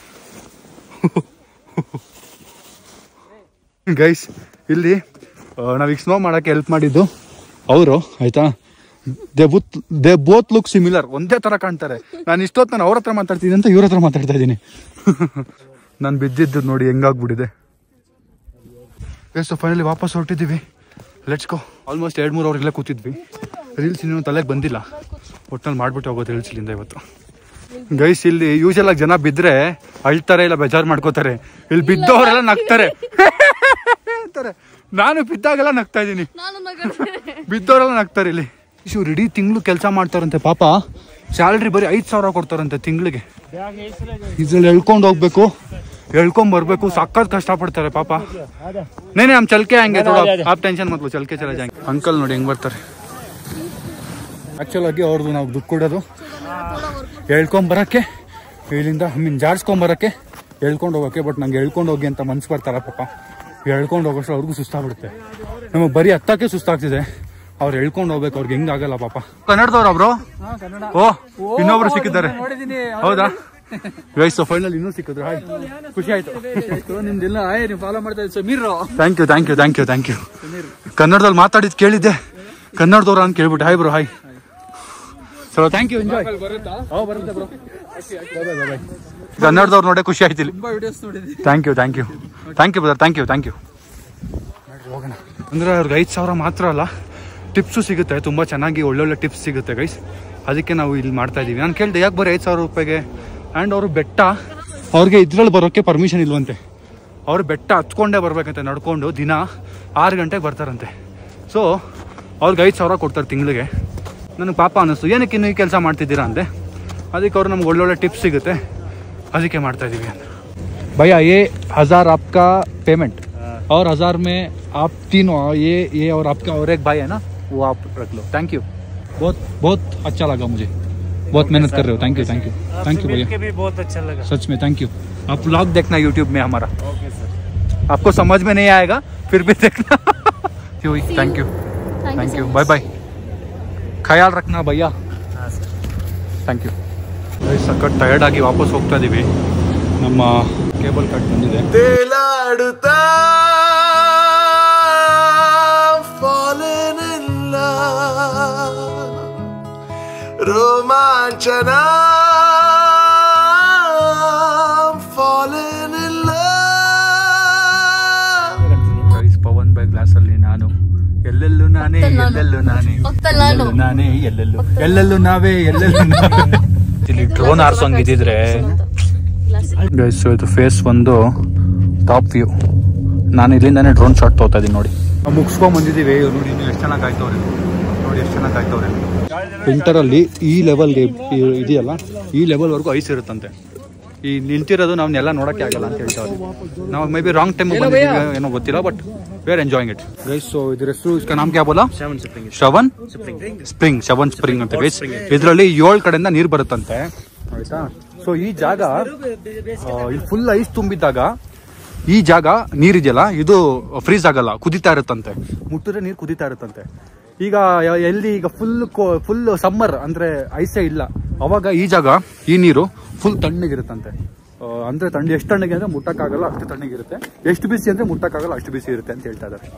ಗೈಸ್ ಇಲ್ಲಿ ನಾವೀಗ ಸ್ನೋ ಮಾಡೋಕ್ಕೆ ಹೆಲ್ಪ್ ಮಾಡಿದ್ದು ಅವರು ಆಯ್ತಾ they both they both look similar ಒಂದೇ ಥರ ಕಾಣ್ತಾರೆ ನಾನು ಇಷ್ಟೊತ್ತು ನಾನು ಅವ್ರ ಹತ್ರ ಮಾತಾಡ್ತಿದ್ದೀನಿ ಅಂತ ಇವ್ರ ಹತ್ರ ಮಾತಾಡ್ತಾ ಇದ್ದೀನಿ ನಾನು ಬಿದ್ದಿದ್ದು ನೋಡಿ ಹೆಂಗಾಗ್ಬಿಟ್ಟಿದೆ ಸೊ ಫೈನಲಿ ವಾಪಸ್ ಹೊರಟಿದ್ದೀವಿ ಲೆಟ್ಸ್ ಗೋ ಆಲ್ಮೋಸ್ಟ್ ಎರಡು ಮೂರು ಅವ್ರು ಇಲ್ಲೇ ಕೂತಿದ್ವಿ ರೀಲ್ಸ್ ಇನ್ನೂ ತಲೆಗೆ ಬಂದಿಲ್ಲ ಒಟ್ನಲ್ಲಿ ಮಾಡ್ಬಿಟ್ಟು ಹೋಗೋದು ರೀಲ್ಸ್ ಇಲ್ಲಿಂದ ಇವತ್ತು ಗೈಸ್ ಇಲ್ಲಿ ಯೂಶಲ್ ಆಗಿ ಜನ ಬಿದ್ರೆ ಅಳ್ತಾರೆ ಇಲ್ಲ ಬೇಜಾರು ಮಾಡ್ಕೋತಾರೆ ಇಲ್ಲಿ ಬಿದ್ದವರೆಲ್ಲ ನಗ್ತಾರೆ ಅಂತಾರೆ ನಾನು ಬಿದ್ದಾಗೆಲ್ಲ ನಗ್ತಾ ಇದ್ದೀನಿ ನಾನು ನಗಡ್ತೀನಿ. ಬಿದ್ದವರೆಲ್ಲ ನಗ್ತಾರೆ ಇಲ್ಲಿ ಇವ್ರು ಇಡೀ ತಿಂಗಳು ಕೆಲಸ ಮಾಡ್ತಾರಂತೆ ಪಾಪ ಸ್ಯಾಲ್ರಿ ಬರೀ ಐದು ಸಾವಿರ ಕೊಡ್ತಾರಂತೆ ತಿಂಗಳಿಗೆ ಇದ್ರಲ್ಲಿ ಎಳ್ಕೊಂಡು ಹೋಗ್ಬೇಕು ಎಳ್ಕೊಂಡ್ ಬರ್ಬೇಕು ಸಖತ್ ಕಷ್ಟ ಪಡ್ತಾರೆ ಪಾಪ ನೇನೆ ನಮ್ ಚಲ್ಕೆ ಹಂಗೆ ಥೋड़ा ಆಪ್ ಟೆನ್ಷನ್ ಮತ್ಲು ಚಲ್ಕೆ ಚಲ ಜಾಂಗೆ ಅಂಕಲ್ ನೋಡಿ ಹೆಂಗ್ ಬರ್ತಾರೆ ಆಕ್ಚುಲ್ ಆಗಿ ಅವ್ರದ್ದು ನಾವು ದುಡ್ಡು ಕೊಡೋದು ಎಳ್ಕೊಂಡ್ ಬರಕ್ಕೆ ಇಲ್ಲಿಂದ ಐ ಮೀನ್ ಜಾಡ್ಸ್ಕೊಂಡ್ ಬರಕ್ಕೆ ಎಳ್ಕೊಂಡು ಹೋಗಕ್ಕೆ ಬಟ್ ನಂಗೆ ಎಳ್ಕೊಂಡು ಹೋಗಿ ಅಂತ ಮನ್ಸು ಬರ್ತಾರ ಪಾಪ ಎಳ್ಕೊಂಡು ಹೋಗೋಷ್ಟು ಅವ್ರಿಗೂ ಸುಸ್ತಾಗ್ಬಿಡುತ್ತೆ ನಮಗೆ ಬರೀ ಹತ್ತಕ್ಕೆ ಸುಸ್ತಾಗ್ತಿದೆ ಅವ್ರು ಎಳ್ಕೊಂಡು ಹೋಗ್ಬೇಕು ಅವ್ರಿಗೆ ಹೆಂಗ್ ಆಗಲ್ಲ ಪಾಪ ಕನ್ನಡದವ್ರ ಬ್ರೋ ಓ ಇನ್ನೊಬ್ರು ಸಿಕ್ಕಿದ್ದಾರೆ ಹೌದಾ ಗೈಸ್ ಫೈನಲ್ ಇನ್ನೂ ಸಿಕ್ಕಿದ್ರು ಹಾಯ್ ಖುಷಿ ಆಯ್ತು ನಿಮ್ದೆಲ್ಲ ಆಯ್ ನೀವು ಫಾಲೋ ಮಾಡ್ತಾ ಇದ್ದೀವಿ Sameer thank you thank you thank you thank you ಕನ್ನಡದಲ್ಲಿ ಮಾತಾಡಿದ್ ಕೇಳಿದ್ದೆ ಕನ್ನಡದವ್ರ ಅಂತ ಕೇಳ್ಬಿಟ್ಟು hi bro hi so thank you enjoy ಕನ್ನಡದವ್ರು ನೋಡೇ ಖುಷಿ ಆಯ್ತು ಇಲ್ಲಿ thank you thank you thank you brother thank you thank you ಹೋಗೋಣ ಅಂದ್ರೆ ಅವ್ರಿಗೆ ಐದು ಸಾವಿರ ಮಾತ್ರ ಅಲ್ಲ ಟಿಪ್ಸು ಸಿಗುತ್ತೆ ತುಂಬ ಚೆನ್ನಾಗಿ ಒಳ್ಳೊಳ್ಳೆ ಟಿಪ್ಸ್ ಸಿಗುತ್ತೆ ಗೈಸ್ ಅದಕ್ಕೆ ನಾವು ಇಲ್ಲಿ ಮಾಡ್ತಾ ಇದೀವಿ ನಾನು ಕೇಳಿದೆ ಯಾಕೆ ಬರೀ ಐದು ಸಾವಿರ ರೂಪಾಯಿಗೆ ಆ್ಯಂಡ್ ಅವರು ಬೆಟ್ಟ ಅವ್ರಿಗೆ ಇದ್ರಲ್ಲಿ ಬರೋಕ್ಕೆ ಪರ್ಮಿಷನ್ ಇಲ್ವಂತೆ ಅವ್ರು ಬೆಟ್ಟ ಹತ್ಕೊಂಡೇ ಬರ್ಬೇಕಂತೆ ನಡ್ಕೊಂಡು ದಿನ ಆರು ಗಂಟೆಗೆ ಬರ್ತಾರಂತೆ ಸೊ ಅವ್ರಿಗೆ ಐದು ಸಾವಿರ ಕೊಡ್ತಾರೆ ತಿಂಗಳಿಗೆ ನನಗೆ ಪಾಪ ಅನ್ನಿಸ್ತು ಏನಕ್ಕೆ ಇನ್ನೂ ಈ ಕೆಲಸ ಮಾಡ್ತಿದ್ದೀರಾ ಅಂದೆ ಅದಕ್ಕೆ ಅವ್ರು ನಮ್ಗೆ ಒಳ್ಳೊಳ್ಳೆ ಟಿಪ್ಸ್ ಸಿಗುತ್ತೆ ಅದಕ್ಕೆ ಮಾಡ್ತಾ ಇದೀವಿ ಅಂತ भैया ये हजार आपका पेमेंट और हजार में आप तीनों ये ये और आपका और एक भाई है ना वो आप रख लो थैंक यू बहुत बहुत अच्छा लगा मुझे बहुत मेहनत कर रहे हो thank you thank you thank you भैया भी बहुत अच्छा लगा सच में थैंक यू आप ब्लॉग देखना यूट्यूब में हमारा आपको समझ में नहीं आएगा फिर भी देखना thank you thank you bye bye ख्याल रखना भैया ಥ್ಯಾಂಕ್ ಯು ಸಖತ್ ಟಯರ್ಡ್ ಆಗಿ ವಾಪಸ್ ಹೋಗ್ತಾ ಇದೀವಿ ನಮ್ಮ ಕೇಬಲ್ ಕಟ್ ಬಂದಿದೆ ತೇಲಾಡುತ್ತಾ fallen in love ರೋಮಾಂಚನ fallen in love guys Pavan by glass ಅಲ್ಲಿ ನಾನು ಎಲ್ಲೆಲ್ಲೂ ನಾನೇ ಹೋಗ್ತೇನೆ ನಾನು. ಎಲ್ಲೆಲ್ಲೂ ನಾನೇ ಹೋಗ್ತೇನೆ ನಾನು. ಎಲ್ಲೆಲ್ಲೂ ನಾನೇ ಎಲ್ಲೆಲ್ಲೂ ಎಲ್ಲೆಲ್ಲೂ ನಾವೇ ಎಲ್ಲೆಲ್ಲೂ ನಾವೇ. ಇಲ್ಲಿ ಡ್ರೋನ್ ಹಾರ್ಸೋಂಗ್ ಇದ್ದಿದ್ರೆ ಗೈಸ್ ಇದು ಫೇಸ್ ಒಂದು ಟಾಪ್ ವ್ಯೂ ನಾನು ಇಲ್ಲಿಂದಾನೇ ಡ್ರೋನ್ ಶಾಟ್ ತಗೋತಾ ಇದೀನಿ ನೋಡಿ ನಾವು ಮುಗಿಸ್ಕೊಂಡ್ ಬಂದಿದ್ದೀವಿ ಇವ್ರು ನೋಡಿ ಇನ್ನು ಎಷ್ಟು ಚೆನ್ನಾಗಿ ಆಯ್ತವ್ರೆ ನೋಡಿ ಎಷ್ಟು ಚೆನ್ನಾಗಿ ಆಯ್ತವ್ರೆ ವಿಂಟರಲ್ಲಿ ಈ ಲೆವೆಲ್ಗೆ ಇದೆಯಲ್ಲ ಈ ಲೆವೆಲ್ವರೆಗೂ ಐಸ್ ಇರುತ್ತಂತೆ ಈ ನಿಂತಿರೋದು ನಾವು ನೆಲ ನೋಡಕ್ಕೆ ಆಗಲ್ಲ ಅಂತ ಹೇಳ್ತಾರೆ ನಾವು ಮೇ ಬಿ ರಾಂಗ್ ಟೈಮ್ ಏನೋ ಗೊತ್ತಿಲ್ಲ but we are enjoying it guys so ಇದ್ರ ಹೆಸರು ಇಸ್ಕ ನಾಮ್ ಕ್ಯಾ ಬೋಲಾ ಶವನ್ ಸ್ಪ್ರಿಂಗ್ ಶವನ್ ಸ್ಪ್ರಿಂಗ್ ಅಂತ ಗೈಸ್ ಇದರಲ್ಲಿ ಏಳು ಕಡೆಯಿಂದ ನೀರು ಬರುತ್ತಂತೆ ಆಯ್ತಾ ಸೊ ಈ ಜಾಗ ಆ, ಇಲ್ಲಿ ಫುಲ್ ಐಸ್ ತುಂಬಿದ್ದಾಗ ಈ ಜಾಗ ನೀರಿದೆಯಲ್ಲ ಇದು ಫ್ರೀಸ್ ಆಗಲ್ಲ ಕುದಿತಾ ಇರುತ್ತಂತೆ ಮುಟ್ಟಿದ್ರೆ ನೀರು ಕುದಿತಾ ಇರುತ್ತಂತೆ ಈಗ ಯ- ಎಲ್ಲಿ ಈಗ ಫುಲ್ ಫುಲ್ ಸಮ್ಮರ್ ಅಂದ್ರೆ ಐಸೇ ಇಲ್ಲ ಅವಾಗ ಈ ಜಾಗ ಈ ನೀರು ಫುಲ್ ತಣ್ಣಗಿರುತ್ತಂತೆ ಆ, ಅಂದ್ರೆ ತಣ್ಣ ಎಷ್ಟು ತಣ್ಣಗೆ ಅಂದ್ರೆ ಮುಟ್ಟಕ್ಕಾಗಲ್ಲ ಅಷ್ಟು ತಣ್ಣಗಿರುತ್ತೆ ಎಷ್ಟು ಬಿಸಿ ಅಂದ್ರೆ ಮುಟ್ಟಕ್ಕಾಗಲ್ಲ ಅಷ್ಟು ಬಿಸಿ ಇರುತ್ತೆ ಅಂತ ಹೇಳ್ತಾ ಇದ್ದಾರೆ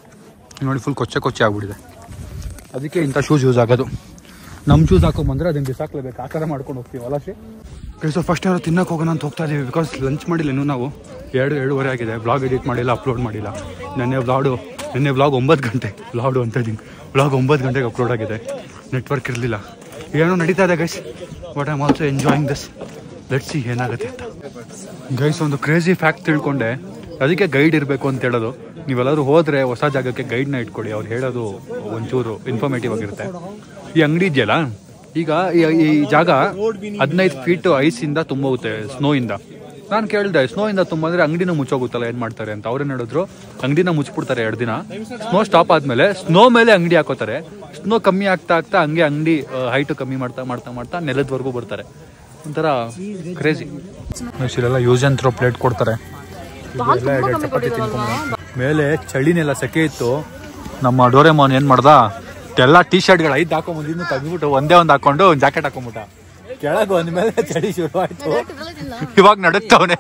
ನೋಡಿ ಫುಲ್ ಕೊಚ್ಚೆ ಕೊಚ್ಚೆ ಆಗ್ಬಿಟ್ಟಿದೆ ಅದಕ್ಕೆ ಇಂಥ ಶೂಸ್ ಯೂಸ್ ಆಗೋದು ನಮ್ಮ ಶೂಸ್ ಹಾಕೊಂಬಂದ್ರೆ ಅದನ್ನ ಬಿಸಾಕ್ಲೇಬೇಕು ಆ ಥರ ಮಾಡ್ಕೊಂಡು ಹೋಗ್ತೀವಿ ಅಲಸಿ ಸೊ ಫಸ್ಟ್ ಯಾರು ತಿನ್ನಕ್ಕೆ ಹೋಗೋಣ ಅಂತ ಹೋಗ್ತಾ ಇದೀವಿ ಬಿಕಾಸ್ ಲಂಚ್ ಮಾಡಿಲ್ಲ ಇನ್ನೂ ನಾವು ಎರಡು ಎರಡೂವರೆ ಆಗಿದೆ ಬ್ಲಾಗ್ ಎಡಿಟ್ ಮಾಡಿಲ್ಲ ಅಪ್ಲೋಡ್ ಮಾಡಿಲ್ಲ ನೆನ್ನೆ ವ್ಲಾಡು ನಿನ್ನೆ ವ್ಲಾಗ್ ಒಂಬತ್ತು ಗಂಟೆ ವ್ಲಾಡು ಅಂತ ಇದ್ದೀನಿ ವ್ಲಾಗ್ ಒಂಬತ್ತು ಗಂಟೆಗೆ ಅಪ್ಲೋಡ್ ಆಗಿದೆ ನೆಟ್ವರ್ಕ್ ಇರಲಿಲ್ಲ ಏನೋ ನಡೀತಾ ಇದೆ guys but I'm also enjoying this let see ಏನಾಗುತ್ತೆ ಅಂತ ಗೈಸ್ ಒಂದು ಕ್ರೇಜಿ ಫ್ಯಾಕ್ಟ್ ತಿಳ್ಕೊಂಡೆ ಅದಕ್ಕೆ ಗೈಡ್ ಇರಬೇಕು ಅಂತ ಹೇಳೋದು ನೀವೆಲ್ಲರೂ ಹೋದ್ರೆ ಹೊಸ ಜಾಗಕ್ಕೆ ಗೈಡ್ನ ಇಟ್ಕೊಡಿ ಅವ್ರು ಹೇಳೋದು ಒಂಚೂರು ಇನ್ಫಾರ್ಮೇಟಿವ್ ಆಗಿರುತ್ತೆ ಈ ಅಂಗಡಿ ಇದೆಯಲ್ಲ ಈಗ ಈ- ಈ ಜಾಗ ಹದಿನೈದು ಫೀಟ್ ಐಸಿಂದ ತುಂಬೋಗುತ್ತೆ ಸ್ನೋ ಇಂದ ನಾನು ಕೇಳಿದೆ ಸ್ನೋ ಇಂದ ತುಂಬಂದ್ರೆ ಅಂಗಡಿನ ಮುಚ್ಚೋಗುತ್ತಲ್ಲ ಏನ್ ಮಾಡ್ತಾರೆ ಅಂತ ಅವ್ರೇನ್ ಹೇಳಿದ್ರು ಅಂಗಡಿನ ಮುಚ್ಚಿಬಿಡ್ತಾರೆ ಎರಡು ದಿನ ಸ್ನೋ ಸ್ಟಾಪ್ ಆದ್ಮೇಲೆ ಸ್ನೋ ಮೇಲೆ ಅಂಗಡಿ ಹಾಕೋತಾರೆ ಸ್ನೋ ಕಮ್ಮಿ ಆಗ್ತಾ ಆಗ್ತಾ ಹಂಗೆ ಅಂಗಡಿ ಹೈಟ್ ಕಮ್ಮಿ ಮಾಡ್ತಾ ಮಾಡ್ತಾ ಮಾಡ್ತಾ ನೆಲದವರೆಗೂ ಬರ್ತಾರೆ ಒಂಥರ ಕ್ರೇಜಿ ಇಲ್ಲೆಲ್ಲ ಯೂಸ್ ಅಂಡ್ ಥ್ರೋ ಪ್ಲೇಟ್ ಕೊಡ್ತಾರೆ ಇದೆಲ್ಲ ಎರಡು ಚಪಾತಿ ತಿನ್ಕೊಂಡು ಮೇಲೆ ಚಳಿನೆಲ್ಲ ಸೆಕೆ ಇತ್ತು ನಮ್ಮ ಡೋರೆಮಾನ್ ಏನ್ ಮಾಡ್ದ ಎಲ್ಲ ಟೀ ಶರ್ಟ್ಗಳು ಐದು ಹಾಕೊಂಬಂದಿದ್ದು ತೆಗ್ದ್ಬಿಟ್ಟು ಒಂದೇ ಒಂದು ಹಾಕೊಂಡು ಒಂದು ಜಾಕೆಟ್ ಹಾಕೊಂಬಿಟ್ಟ ಕೆಳಗೆ ಒಂದ್ಮೇಲೆ ಚಳಿ ಶುರು ಆಯ್ತು ಇವಾಗ ನಡುತ್ತವನೆ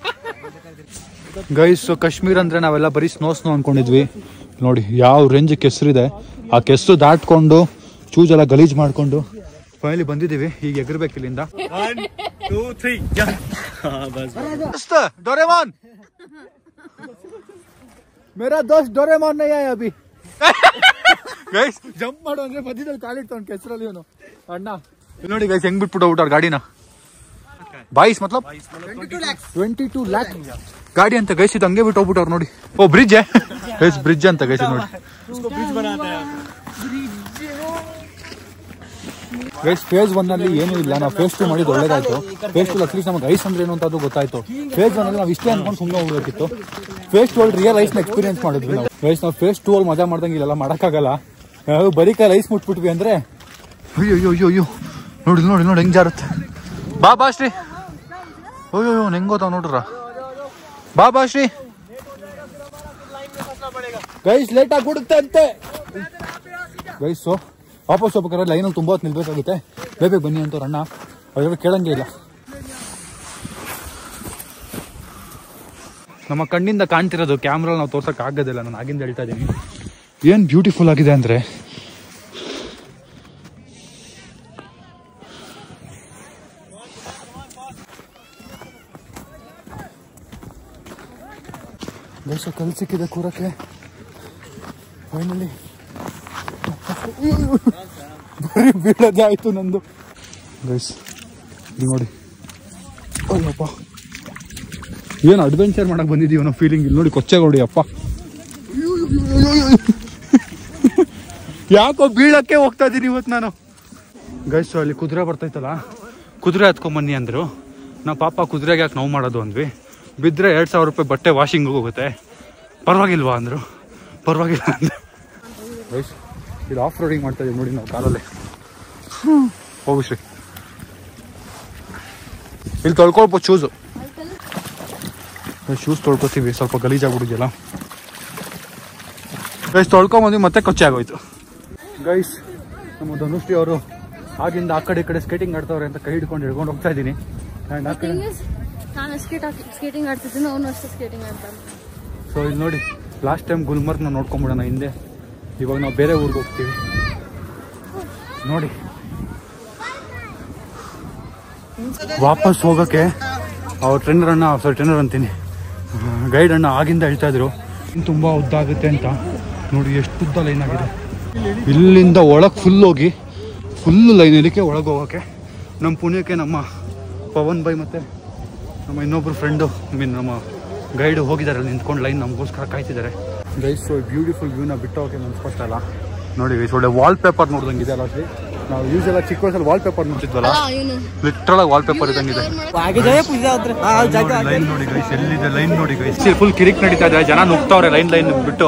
ಗೈಸ್ ಕಾಶ್ಮೀರ್ ಅಂದ್ರೆ ನಾವೆಲ್ಲ ಬರೀ ಸ್ನೋ ಸ್ನೋ ಅನ್ಕೊಂಡಿದ್ವಿ ನೋಡಿ ಯಾವ ರೇಂಜ್ ಕೆಸರಿದೆ ಆ ಕೆಸರು ದಾಟ್ಕೊಂಡು ಚೂಜ್ ಎಲ್ಲ ಗಲೀಜ್ ಮಾಡ್ಕೊಂಡು ಫೈನಲಿ ಬಂದಿದ್ದೀವಿ ಈಗ ಎಗರ್ಬೇಕು ಇಲ್ಲಿಂದ दोस्त डोरेमोन मेरा दोस्त डोरेमोन नहीं आया अभी ಗೈಸ್ ಜಂಪ್ ಮಾಡು ಅಂದ್ರೆ ಮಧ್ಯದಲ್ಲಿ ಕಾಲಿಡ್ತಾವ್ ಕೆಸರಲ್ಲಿ ಇವನು ಅಣ್ಣ ಇಲ್ಲಿ ನೋಡಿ ಗೈಸ್ ಹೆಂಗ್ ಬಿಟ್ಬಿಟ್ಟು ಊಟ ಗಾಡಿನ ಬಾಯಿಸ್ ಮತ್ಲಬ್ ಟ್ವೆಂಟಿ ಟೂ ಲ್ಯಾಕ್ ಗಾಡಿ ಅಂತ ಗೈಸ್ ಇದು ಹಂಗೆ ಬಿಟ್ಟು ಹೋಗ್ಬಿಟ್ಟವ್ರು ನೋಡಿ ಓ ಬ್ರಿಡ್ಜ್ ಗೈಸ್ ಬ್ರಿಡ್ಜ್ ಅಂತ ಗೈಸ್ ನೋಡಿ ಗೈಸ್ ಫೇಸ್ ಒನ್ ಅಲ್ಲಿ ಏನೂ ಇಲ್ಲ ನಾವು ಫೇಸ್ ಟು ಮಾಡಿದ್ದು ಒಳ್ಳೇದಾಯ್ತು ಫೇಸ್ ಟು ಅಟ್ಲೀಸ್ಟ್ ನಮಗೆ ಐಸ್ ಅಂದ್ರೆ ಏನು ಅಂತ ಅದು ಗೊತ್ತಾಯ್ತು ಫೇಸ್ ಒನ್ ಅಲ್ಲಿ ನಾವು ಇಷ್ಟೇ ಅನ್ಕೊಂಡು ಸುಮ್ಮನೆ ಹೋಗ್ಬೇಕಿತ್ತು ಫೇಸ್ ಟು ಅಲ್ಲಿ ರಿಯಲ್ ಐಸ್ ನ ಎಕ್ಸ್ಪೀರಿಯನ್ಸ್ ಮಾಡಿದ್ವಿ ನಾವು ಗೈಸ್ ನಾವು ಫೇಸ್ ಟು ಅಲ್ಲಿ ಮಜಾ ಮಾಡ್ದಂಗೆ ಇಲ್ಲೆಲ್ಲ ಮಾಡಕ್ಕಾಗಲ್ಲ ನಾವು ಬರೀ ಕಾಲ ಐಸ್ ಮುಟ್ಬಿಟ್ವಿ ಅಂದ್ರೆ ಅಯ್ಯೋ ಅಯ್ಯೋ ಅಯ್ಯೋ ಅಯ್ಯೋ ನೋಡಿ ನೋಡಿ ನೋಡಿ ಹೆಂಗ್ ಜಾರುತ್ತೆ ಬಾ ಬಾ ಶ್ರೀ ಅಯ್ಯೋ ಅಯ್ಯೋ ಹೆಂಗ್ ಗೊತ್ತಾವ ನೋಡ್ರ ಬಾ ಬಾ ಶ್ರೀ ಗೈಸ್ ಲೇಟ್ ಆಗಿ ಬಿಡುತ್ತೆ ಅಂತೆ ಗೈಸು ವಾಪಸ್ ಹೋಗ್ಬೇಕಾದ್ರೆ ಲೈನಲ್ಲಿ ತುಂಬ ಹೊತ್ತು ನಿಲ್ಬೇಕಾಗುತ್ತೆ ಬೇಗ ಬನ್ನಿ ಅಂತ ಅಣ್ಣ ಅವ್ರು ಕೇಳಂಗೆ ಇಲ್ಲ ನಮ್ಮ ಕಣ್ಣಿಂದ ಕಾಣ್ತಿರೋದು ಕ್ಯಾಮ್ರಾ ನಾವು ತೋರ್ಸಕ್ ಆಗೋದಿಲ್ಲ ನಾನು ಆಗಿಂದ ಹೇಳ್ತಾ ಇದ್ದೀನಿ ಏನ್ ಬ್ಯೂಟಿಫುಲ್ ಆಗಿದೆ ಅಂದ್ರೆ ಗೈಸ್ ಕಲ್ ಸಿಕ್ಕಿದೆ ಕೂರಕ್ಕೆ ಫೈನಲಿ ಬರೀ ಬೀಳೋದೇ ಆಯ್ತು ನಂದು ಗೈಸ್ ಇದು ನೋಡಿ ಅಯ್ಯಪ್ಪ ಏನು ಅಡ್ವೆಂಚರ್ ಮಾಡಕ್ ಬಂದಿದ್ದೀವಿ ಅನ್ನೋ ಫೀಲಿಂಗ್ ಇಲ್ಲಿ ನೋಡಿ ಕೊಚ್ಚೆಗೋಡಿ ಅಪ್ಪ ಯಾಕೋ ಬೀಳಕ್ಕೆ ಹೋಗ್ತಾ ಇದ್ದೀನಿ ಇವತ್ತು ನಾನು ಗೈಸ್ ಅಲ್ಲಿ ಕುದುರೆ ಬರ್ತೈತಲ್ಲ ಕುದುರೆ ಹತ್ಕೊಂಬನ್ನಿ ಅಂದರು ನಾವು ಪಾಪ ಕುದುರೆಗೆ ಯಾಕೆ ನೋವು ಮಾಡೋದು ಅಂದ್ವಿ ಬಿದ್ದರೆ ಎರಡು ಸಾವಿರ ರೂಪಾಯಿ ಬಟ್ಟೆ ವಾಷಿಂಗ್ ಹೋಗುತ್ತೆ ಪರವಾಗಿಲ್ವಾ ಅಂದರು ಪರವಾಗಿಲ್ಲ ಅಂದ್ರು ಗೈಸ್ ಇದು ಆಫ್ ರೋಡಿಂಗ್ ಮಾಡ್ತಾ ಇದೀವಿ ನೋಡಿ ನಾವು ಕಾಲಲ್ಲಿ ಹೋಗು ಶ್ರೀ ಇಲ್ಲಿ ತೊಳ್ಕೊಳ್ಬೋದು ಶೂಸು ಶೂಸ್ ತೊಳ್ಕೊತೀವಿ ಸ್ವಲ್ಪ ಗಲೀಜಾಗ್ಬಿಡಿದೆಯಲ್ಲ ಗೈಸ್ ತೊಳ್ಕೊಂಬಂದ್ವಿ ಮತ್ತೆ ಕೊಚ್ಚೆ ಆಗೋಯ್ತು ಗೈಸ್ ನಮ್ಮ ಧನುಶ್ರೀ ಅವರು ಆಗಿಂದ ಆ ಕಡೆ ಈ ಕಡೆ ಸ್ಕೇಟಿಂಗ್ ಆಡ್ತವ್ರೆ ಅಂತ ಕೈ ಹಿಡ್ಕೊಂಡು ಹಿಡ್ಕೊಂಡು ಹೋಗ್ತಾ ಇದ್ದೀನಿ ಆ್ಯಂಡ್ ಆ ಕಡೆ ನಾನು ಸ್ಕೇಟ್ ಸ್ಕೇಟಿಂಗ್ ಆಡ್ತಿದ್ದೀನಿ ಅವನು ಅಷ್ಟೇ ಸ್ಕೇಟಿಂಗ್ ಆಡ್ತಾನೆ ಸೊ ಇಲ್ಲಿ ನೋಡಿ ಲಾಸ್ಟ್ ಟೈಮ್ ಗುಲ್ಮರ್ಗ್ನ ನೋಡ್ಕೊಂಬಿಡೋಣ ಹಿಂದೆ ಇವಾಗ ನಾವು ಬೇರೆ ಊರಿಗೆ ಹೋಗ್ತೀವಿ ನೋಡಿ ವಾಪಸ್ ಹೋಗೋಕ್ಕೆ ಅವ್ರ ಟ್ರೈನರ್ ಅಣ್ಣ ಸಾರಿ ಟ್ರೈನರ್ ಅಂತೀನಿ ಗೈಡ್ ಅಣ್ಣ ಆಗಿಂದ ಹೇಳ್ತಾ ಇದ್ರು ಇನ್ನು ತುಂಬ ಉದ್ದ ಆಗುತ್ತೆ ಅಂತ ನೋಡಿ ಎಷ್ಟು ಉದ್ದ ಲೈನ್ ಆಗಿದೆ ಇಲ್ಲಿಂದ ಒಳಗೆ ಫುಲ್ ಹೋಗಿ ಫುಲ್ ಲೈನ್ ಇದಕ್ಕೆ ಒಳಗೆ ಹೋಗೋಕ್ಕೆ ನಮ್ಮ ಪುಣ್ಯಕ್ಕೆ ನಮ್ಮ ಪವನ್ ಬೈ ಮತ್ತು ನಮ್ಮ ಇನ್ನೊಬ್ರು ಫ್ರೆಂಡು ಮೀನ್ ನಮ್ಮ ಗೈಡ್ ಹೋಗಿದ್ದಾರೆ ಅಲ್ಲಿ ನಿಂತ್ಕೊಂಡು ಲೈನ್ ನಮಗೋಸ್ಕರ ಕಾಯ್ತಿದ್ದಾರೆ ಗೈಸ್ ಬ್ಯೂಟಿಫುಲ್ ವ್ಯೂನ ಬಿಟ್ಟು ಹೋಗಿ ಅನ್ಸ್ಕೊತಾ ಇಲ್ಲ ನೋಡಿ ಗೈಸ್ ಒಳ್ಳೆ ವಾಲ್ ಪೇಪರ್ ನೋಡ್ದಂಗಿದೆ ಅಲ್ಲ ಅಲ್ಲಿ ನಾವು ಯೂಸ್ ಎಲ್ಲ ಚಿಕ್ಕ ವಯಸ್ಸಲ್ಲಿ ವಾಲ್ ಪೇಪರ್ ನೋಡ್ತಿದ್ವಲ್ಲ ಇವನು ಲಿಟ್ರಲ್ ಆಗಿ ವಾಲ್ ಪೇಪರ್ ಇದ್ದಂಗಿದೆ ಲೈನ್ ನೋಡಿ ಗೈಸ್ ಎಲ್ಲಿದೆ ಲೈನ್ ನೋಡಿ ಗೈಸ್ ಫುಲ್ ಕಿರಿಕ್ ನಡೀತಾ ಇದೆ ಜನ ನುಗ್ತವ್ರೆ ಲೈನ್ ಲೈನ್ ಬಿಟ್ಟು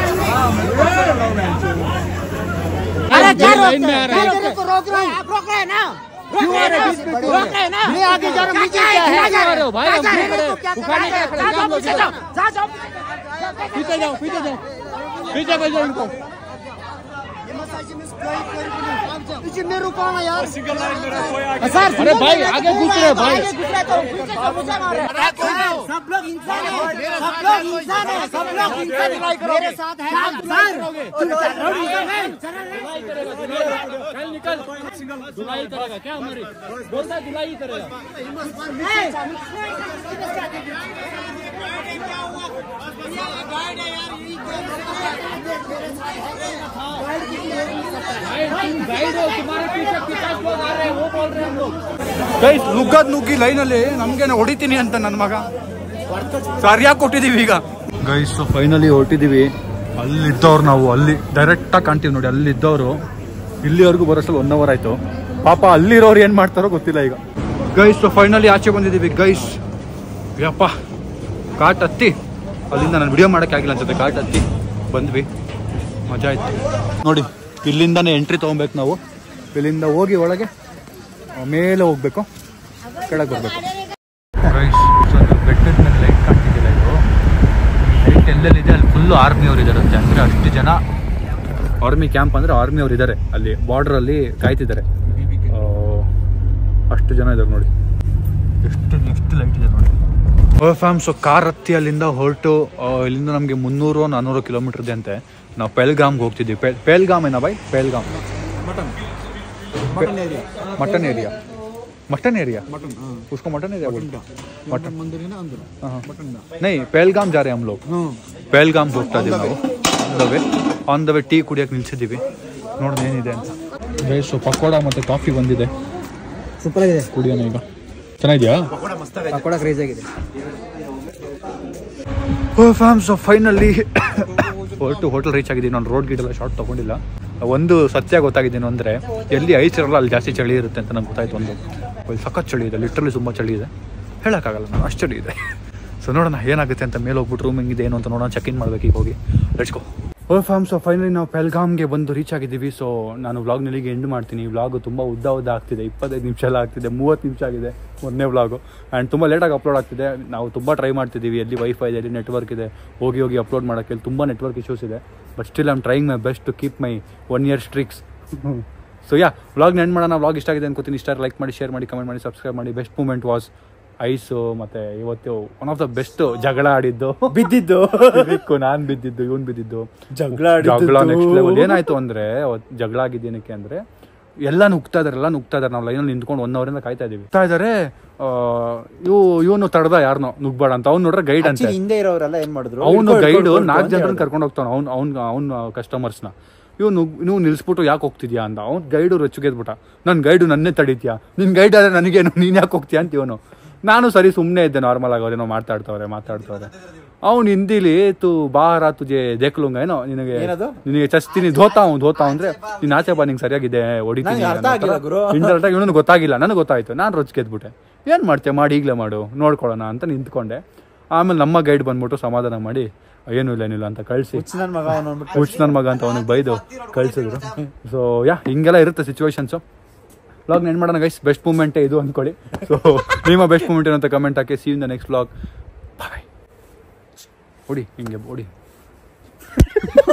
ಗೈಸ್ ನುಗ್ಗದ್ ನುಗ್ಗಿ ಲೈನಲ್ಲಿ ನಮ್ಗೇನೆ ಹೊಡಿತೀನಿ ಅಂತ ನನ್ನ ಮಗ ಸರಿಯಾಗಿ ಕೊಟ್ಟಿದೀವಿ ಈಗ ಗೈಸ್ ಫೈನಲಿ ಹೊರಟಿದೀವಿ ಅಲ್ಲಿದ್ದವ್ರು ನಾವು ಅಲ್ಲಿ ಡೈರೆಕ್ಟಾಗಿ ಕಾಣ್ತೀವಿ ನೋಡಿ ಅಲ್ಲಿದ್ದವರು ಇಲ್ಲಿವರೆಗೂ ಬರೋಷ್ಟು ಒನ್ ಅವರ್ ಆಯ್ತು ಪಾಪ ಅಲ್ಲಿರೋರು ಏನ್ ಮಾಡ್ತಾರೋ ಗೊತ್ತಿಲ್ಲ ಈಗ ಗೈಸ್ ಫೈನಲಿ ಆಚೆ ಬಂದಿದ್ದೀವಿ ಗೈಸ್ ಯಪ್ಪ ಕಾಟ್ ಹತ್ತಿ ಅಲ್ಲಿಂದ ನಾನು ವಿಡಿಯೋ ಮಾಡೋಕ್ಕೆ ಆಗಿಲ್ಲ ಅನ್ಸುತ್ತೆ ಕಾಟ್ ಹತ್ತಿ ಬಂದ್ವಿ ಮಜಾ ಆಯ್ತು ನೋಡಿ ಇಲ್ಲಿಂದಾನೇ ಎಂಟ್ರಿ ತೊಗೊಬೇಕು ನಾವು ಇಲ್ಲಿಂದ ಹೋಗಿ ಒಳಗೆ ಆ, ಮೇಲೆ ಹೋಗ್ಬೇಕು ಕೆಳಗೆ ಬರ್ಬೇಕು ಬೆಟ್ಟದ ಮೇಲೆ ಲೈಟ್ ಕಾಣ್ತಿದ್ದಿಲ್ಲ ಇದು ಲೈಟ್ ಎಲ್ಲೆಲ್ಲಿದೆ ಅಲ್ಲಿ ಫುಲ್ಲು ಆರ್ಮಿ ಅವ್ರು ಇದಾರಂತೆ ಅಂದ್ರೆ ಅಷ್ಟು ಜನ ಆರ್ಮಿ ಕ್ಯಾಂಪ್ ಅಂದ್ರೆ ಆರ್ಮಿ ಅವ್ರು ಇದ್ದಾರೆ ಅಲ್ಲಿ ಬಾರ್ಡರ್ ಅಲ್ಲಿ ಕಾಯ್ತಿದ್ದಾರೆ ಆ, ಅಷ್ಟು ಜನ ಇದ್ದಾರೆ ನೋಡಿ ಎಷ್ಟು ಎಷ್ಟು ಲೈಟ್ ಇದೆ ನೋಡಿ ಫ್ಯಾಮ್ ಸೊ ಕಾರ್ ಹತ್ತಿ ಅಲ್ಲಿಂದ ಹೊರಟು ಆ, ಇಲ್ಲಿಂದ ನಮಗೆ ಮುನ್ನೂರು ನಾನ್ನೂರು ಕಿಲೋಮೀಟರ್ ಇದೆ ಅಂತೆ ನಾವು ಪೆಲ್ಗಾಮ್ಗೆ ಹೋಗ್ತಿದ್ವಿ ಪೆಲ್ ಪೆಲ್ಗಾಮ್ ಏನಾ ಬಾಯ್ Pahalgam mutton area mutton area उसको मटन एरिया बोलते हैं मटन मंदिर है ना अंदर नहीं पहलगाम जा रहे हैं हम लोग ಪೆಹಲ್ಗಾಮ್ ಹೋಗ್ತಾ ಇದೀವಿ ನಾವು on the way on the way tea ಕುಡಿಯಕ್ಕೆ ನಿಲ್ಸಿದ್ದೀವಿ ನೋಡೋಣ ಏನಿದೆ ಅಂತ ಗೈಸು ಪಕೋಡ ಮತ್ತೆ ಕಾಫಿ ಬಂದಿದೆ ಸೂಪರ್ ಆಗಿದೆ ಕುಡಿಯೋಣ ಈಗ ಚೆನ್ನಾಗಿದ್ಯಾ ಪಕೋಡ ಕ್ರೇಜ್ ಆಗಿದೆ ಫ್ಯಾಮ್ಸ್ ಫೈನಲಿ ಹೊರಟು ಹೋಟೆಲ್ ರೀಚ್ ಆಗಿದ್ದೀನಿ ನಾನು ರೋಡ್ ಗೀಡೆಲ್ಲ ಶಾರ್ಟ್ ತೊಗೊಂಡಿಲ್ಲ ಒಂದು ಸತ್ಯ ಗೊತ್ತಾಗಿದ್ದೇನು ಅಂದರೆ ಎಲ್ಲಿ ಐಸ್ ಇರಲ್ಲ ಅಲ್ಲಿ ಜಾಸ್ತಿ ಚಳಿ ಇರುತ್ತೆ ಅಂತ ನಂಗೆ ಗೊತ್ತಾಯ್ತು ಒಂದು ಇಲ್ಲಿ ಸಖತ್ ಚಳಿ ಇದೆ ಲಿಟ್ರಲಿ ತುಂಬ ಚಳಿ ಇದೆ ಹೇಳೋಕ್ಕಾಗಲ್ಲ ನಾನು ಅಷ್ಟು ಚಳಿ ಇದೆ ಸೊ ನೋಡೋಣ ಏನಾಗುತ್ತೆ ಅಂತ ಮೇಲೆ ಹೋಗ್ಬಿಟ್ಟು ರೂಮ್ ಹೆಂಗಿದೆ ಏನು ಅಂತ ನೋಡೋಣ ಚೆಕ್ ಇನ್ ಮಾಡ್ಬೇಕು ಈಗ ಹೋಗಿ let's go oh fam so finally ನಾವು ಪೆಲ್ಗಾಮ್ಗೆ ಬಂದು ರೀಚ್ ಆಗಿದ್ದೀವಿ ಸೊ ನಾನು ವ್ಲಾಗ್ನಲ್ಲಿಗೆ ಎಂಡ್ ಮಾಡ್ತೀನಿ ವ್ಲಾಗ್ ತುಂಬ ಉದ್ದ ಉದ್ದ ಆಗ್ತಿದೆ ಇಪ್ಪತ್ತೈದು ನಿಮಿಷ ಎಲ್ಲ ಆಗ್ತಿದೆ ಮೂವತ್ತು ನಿಮಿಷ ಆಗಿದೆ ಮೊದಲನೇ ವ್ಲಾಗು ಆ್ಯಂಡ್ ತುಂಬ ಲೇಟಾಗಿ ಅಪ್ಲೋಡ್ ಆಗ್ತಿದೆ ನಾವು ತುಂಬ ಟ್ರೈ ಮಾಡ್ತಿದ್ದೀವಿ ಎಲ್ಲಿ ವೈಫೈ ಇದೆ ಎಲ್ಲಿ ನೆಟ್ವರ್ಕ್ ಇದೆ ಹೋಗಿ ಹೋಗಿ ಅಪ್ಲೋಡ್ ಮಾಡೋಕ್ಕೆ ಇಲ್ಲಿ ತುಂಬ ನೆಟ್ವರ್ಕ್ ಇಶ್ಯೂಸ್ ಇದೆ but still I'm trying my best to keep my one year streaks so ya ವ್ಲಾಗ್ನ ಎಂಡ್ ಮಾಡೋಣ ವ್ಲಾಗ್ ಇಷ್ಟ ಆಗಿದೆ ಅನ್ಕೋತೀನಿ ಇಷ್ಟ ಲೈಕ್ ಮಾಡಿ ಶೇರ್ ಮಾಡಿ ಕಮೆಂಟ್ ಮಾಡಿ ಸಬ್ಸ್ಕ್ರೈಬ್ ಮಾಡಿ ಬೆಸ್ಟ್ ಮೂಮೆಂಟ್ ವಾಸ್ ಐಸು ಮತ್ತೆ ಇವತ್ತು ಒನ್ ಆಫ್ ದ ಬೆಸ್ಟ್ ಜಗಳ ಆಡಿದ್ದು ಬಿದ್ದಿದ್ದು ನಾನು ಬಿದ್ದಿದ್ದು ಇವನ್ ಬಿದ್ದಿದ್ದು ಜಗಳ ಜಗಳ ನೆಕ್ಸ್ಟ್ ಲೆವೆಲ್ ಏನಾಯ್ತು ಅಂದ್ರೆ ಅವತ್ತು ಜಗಳ ಆಗಿದ್ದೇನಕ್ಕೆ ಅಂದ್ರೆ ಎಲ್ಲ ನುಗ್ತಾ ಇದಾರೆ ಎಲ್ಲ ನುಗ್ತಾ ಇದಾರೆ ನಾವು ಲೈನಲ್ಲಿ ನಿಂತ್ಕೊಂಡು ಒನ್ ಅವರಿಂದ ಕಾಯ್ತಾ ಇದೀವಿ ನುಗ್ತಾ ಇದಾರೆ ಇವು ಇವನು ತಡ್ದ ಯಾರನ್ನೋ ನುಗ್ಬೇಡ ಅಂತ ಅವ್ನು ನೋಡ್ರೆ ಗೈಡ್ ಅಂತ ಹಿಂದೆ ಇರೋರೆಲ್ಲ ಏನ್ ಮಾಡಿದ್ರು ಅವನು ಗೈಡ್ ನಾಲ್ಕು ಜನರನ್ನ ಕರ್ಕೊಂಡು ಹೋಗ್ತಾನೆ ಅವ್ನು ಅವ್ನು ಅವ್ನ ಕಸ್ಟಮರ್ಸ್ನ ಇವನು ನೀವು ನಿಲ್ಸ್ಬಿಟ್ಟು ಯಾಕೆ ಹೋಗ್ತಿದ್ಯಾ ಅಂತ ಅವ್ನು ಗೈಡು ರೊಚ್ಚಿಗೆದ್ಬಿಟ್ಟ ನನ್ನ ಗೈಡು ನನ್ನೇ ತಡೀತ್ಯಾ ನಿನ್ನ ಗೈಡ್ ಆದ್ರೆ ನನಗೇನು ನೀನು ಯಾಕೆ ಹೋಗ್ತೀಯ ಅಂತ ಇವನು ನಾನು ಸರಿ ಸುಮ್ಮನೆ ಇದ್ದೆ ನಾರ್ಮಲ್ ಆಗಿ ಅವ್ರೇನೋ ಮಾತಾಡ್ತವ್ರೆ ಮಾತಾಡ್ತವ್ರೆ ಅವ್ನು ಹಿಂದಿಲಿ ತು ಬಾರ ತುಜೆ ದೇಕ್ಲುಂಗ ಏನೋ ನಿನಗೆ ಏನದು? ನಿನಗೆ ಚಸ್ತೀನಿ ಧೋತಾ ಅವ್ನು ಧೋತಾ ಅಂದ್ರೆ ನೀನ್ ಆಚೆ ಬಾ ನಿಂಗೆ ಸರಿಯಾಗಿದೆ ಹೊಡಿತೀನಿ ನಂಗೆ ಅರ್ಥ ಆಗಿಲ್ಲ ಗುರು. ಇಂಡೈರೆಕ್ಟ್ ಆಗಿ ಇವನು ಗೊತ್ತಾಗಿಲ್ಲ ನನಗೆ ಗೊತ್ತಾಯ್ತು ನಾನು ರೊಚ್ಚಿಗೆದ್ಬಿಟ್ಟೆ ಏನ್ ಮಾಡ್ತೀಯ ಮಾಡಿ ಈಗಲೇ ಮಾಡು ನೋಡ್ಕೊಳ್ಳೋಣ ಅಂತ ನಿಂತ್ಕೊಂಡೆ ಆಮೇಲೆ ನಮ್ಮ ಗೈಡ್ ಬಂದ್ಬಿಟ್ಟು ಸಮಾಧಾನ ಮಾಡಿ ಏನೂ ಇಲ್ಲ ಏನಿಲ್ಲ ಅಂತ ಕಳಿಸಿ ನನ್ ಮಗ ಅವನು ಅಂದ್ಬಿಟ್ಟು ಹುಚ್ಚ ನನ್ನ ಮಗ ಅಂತ ಅವನಿಗೆ ಬೈದು ಕಳ್ಸಿದ್ರು ಸೊ ಯಾ ಹಿಂಗೆಲ್ಲ ಇರುತ್ತೆ ಸಿಚುವೇಶನ್ಸು ವ್ಲಾಗ್ ನೆನ್ ಮಾಡೋಣ ಗೈಸ್ ಬೆಸ್ಟ್ ಮೂಮೆಂಟೇ ಇದು ಅಂದ್ಕೊಳ್ಳಿ ಸೊ ನಿಮ್ಮ ಬೆಸ್ಟ್ ಮೂಮೆಂಟ್ ಏನಂತ ಕಮೆಂಟ್ ಹಾಕಿ see in the next vlog bye ಹೊಡಿ ಹಿಂಗೆ ಹೊಡಿ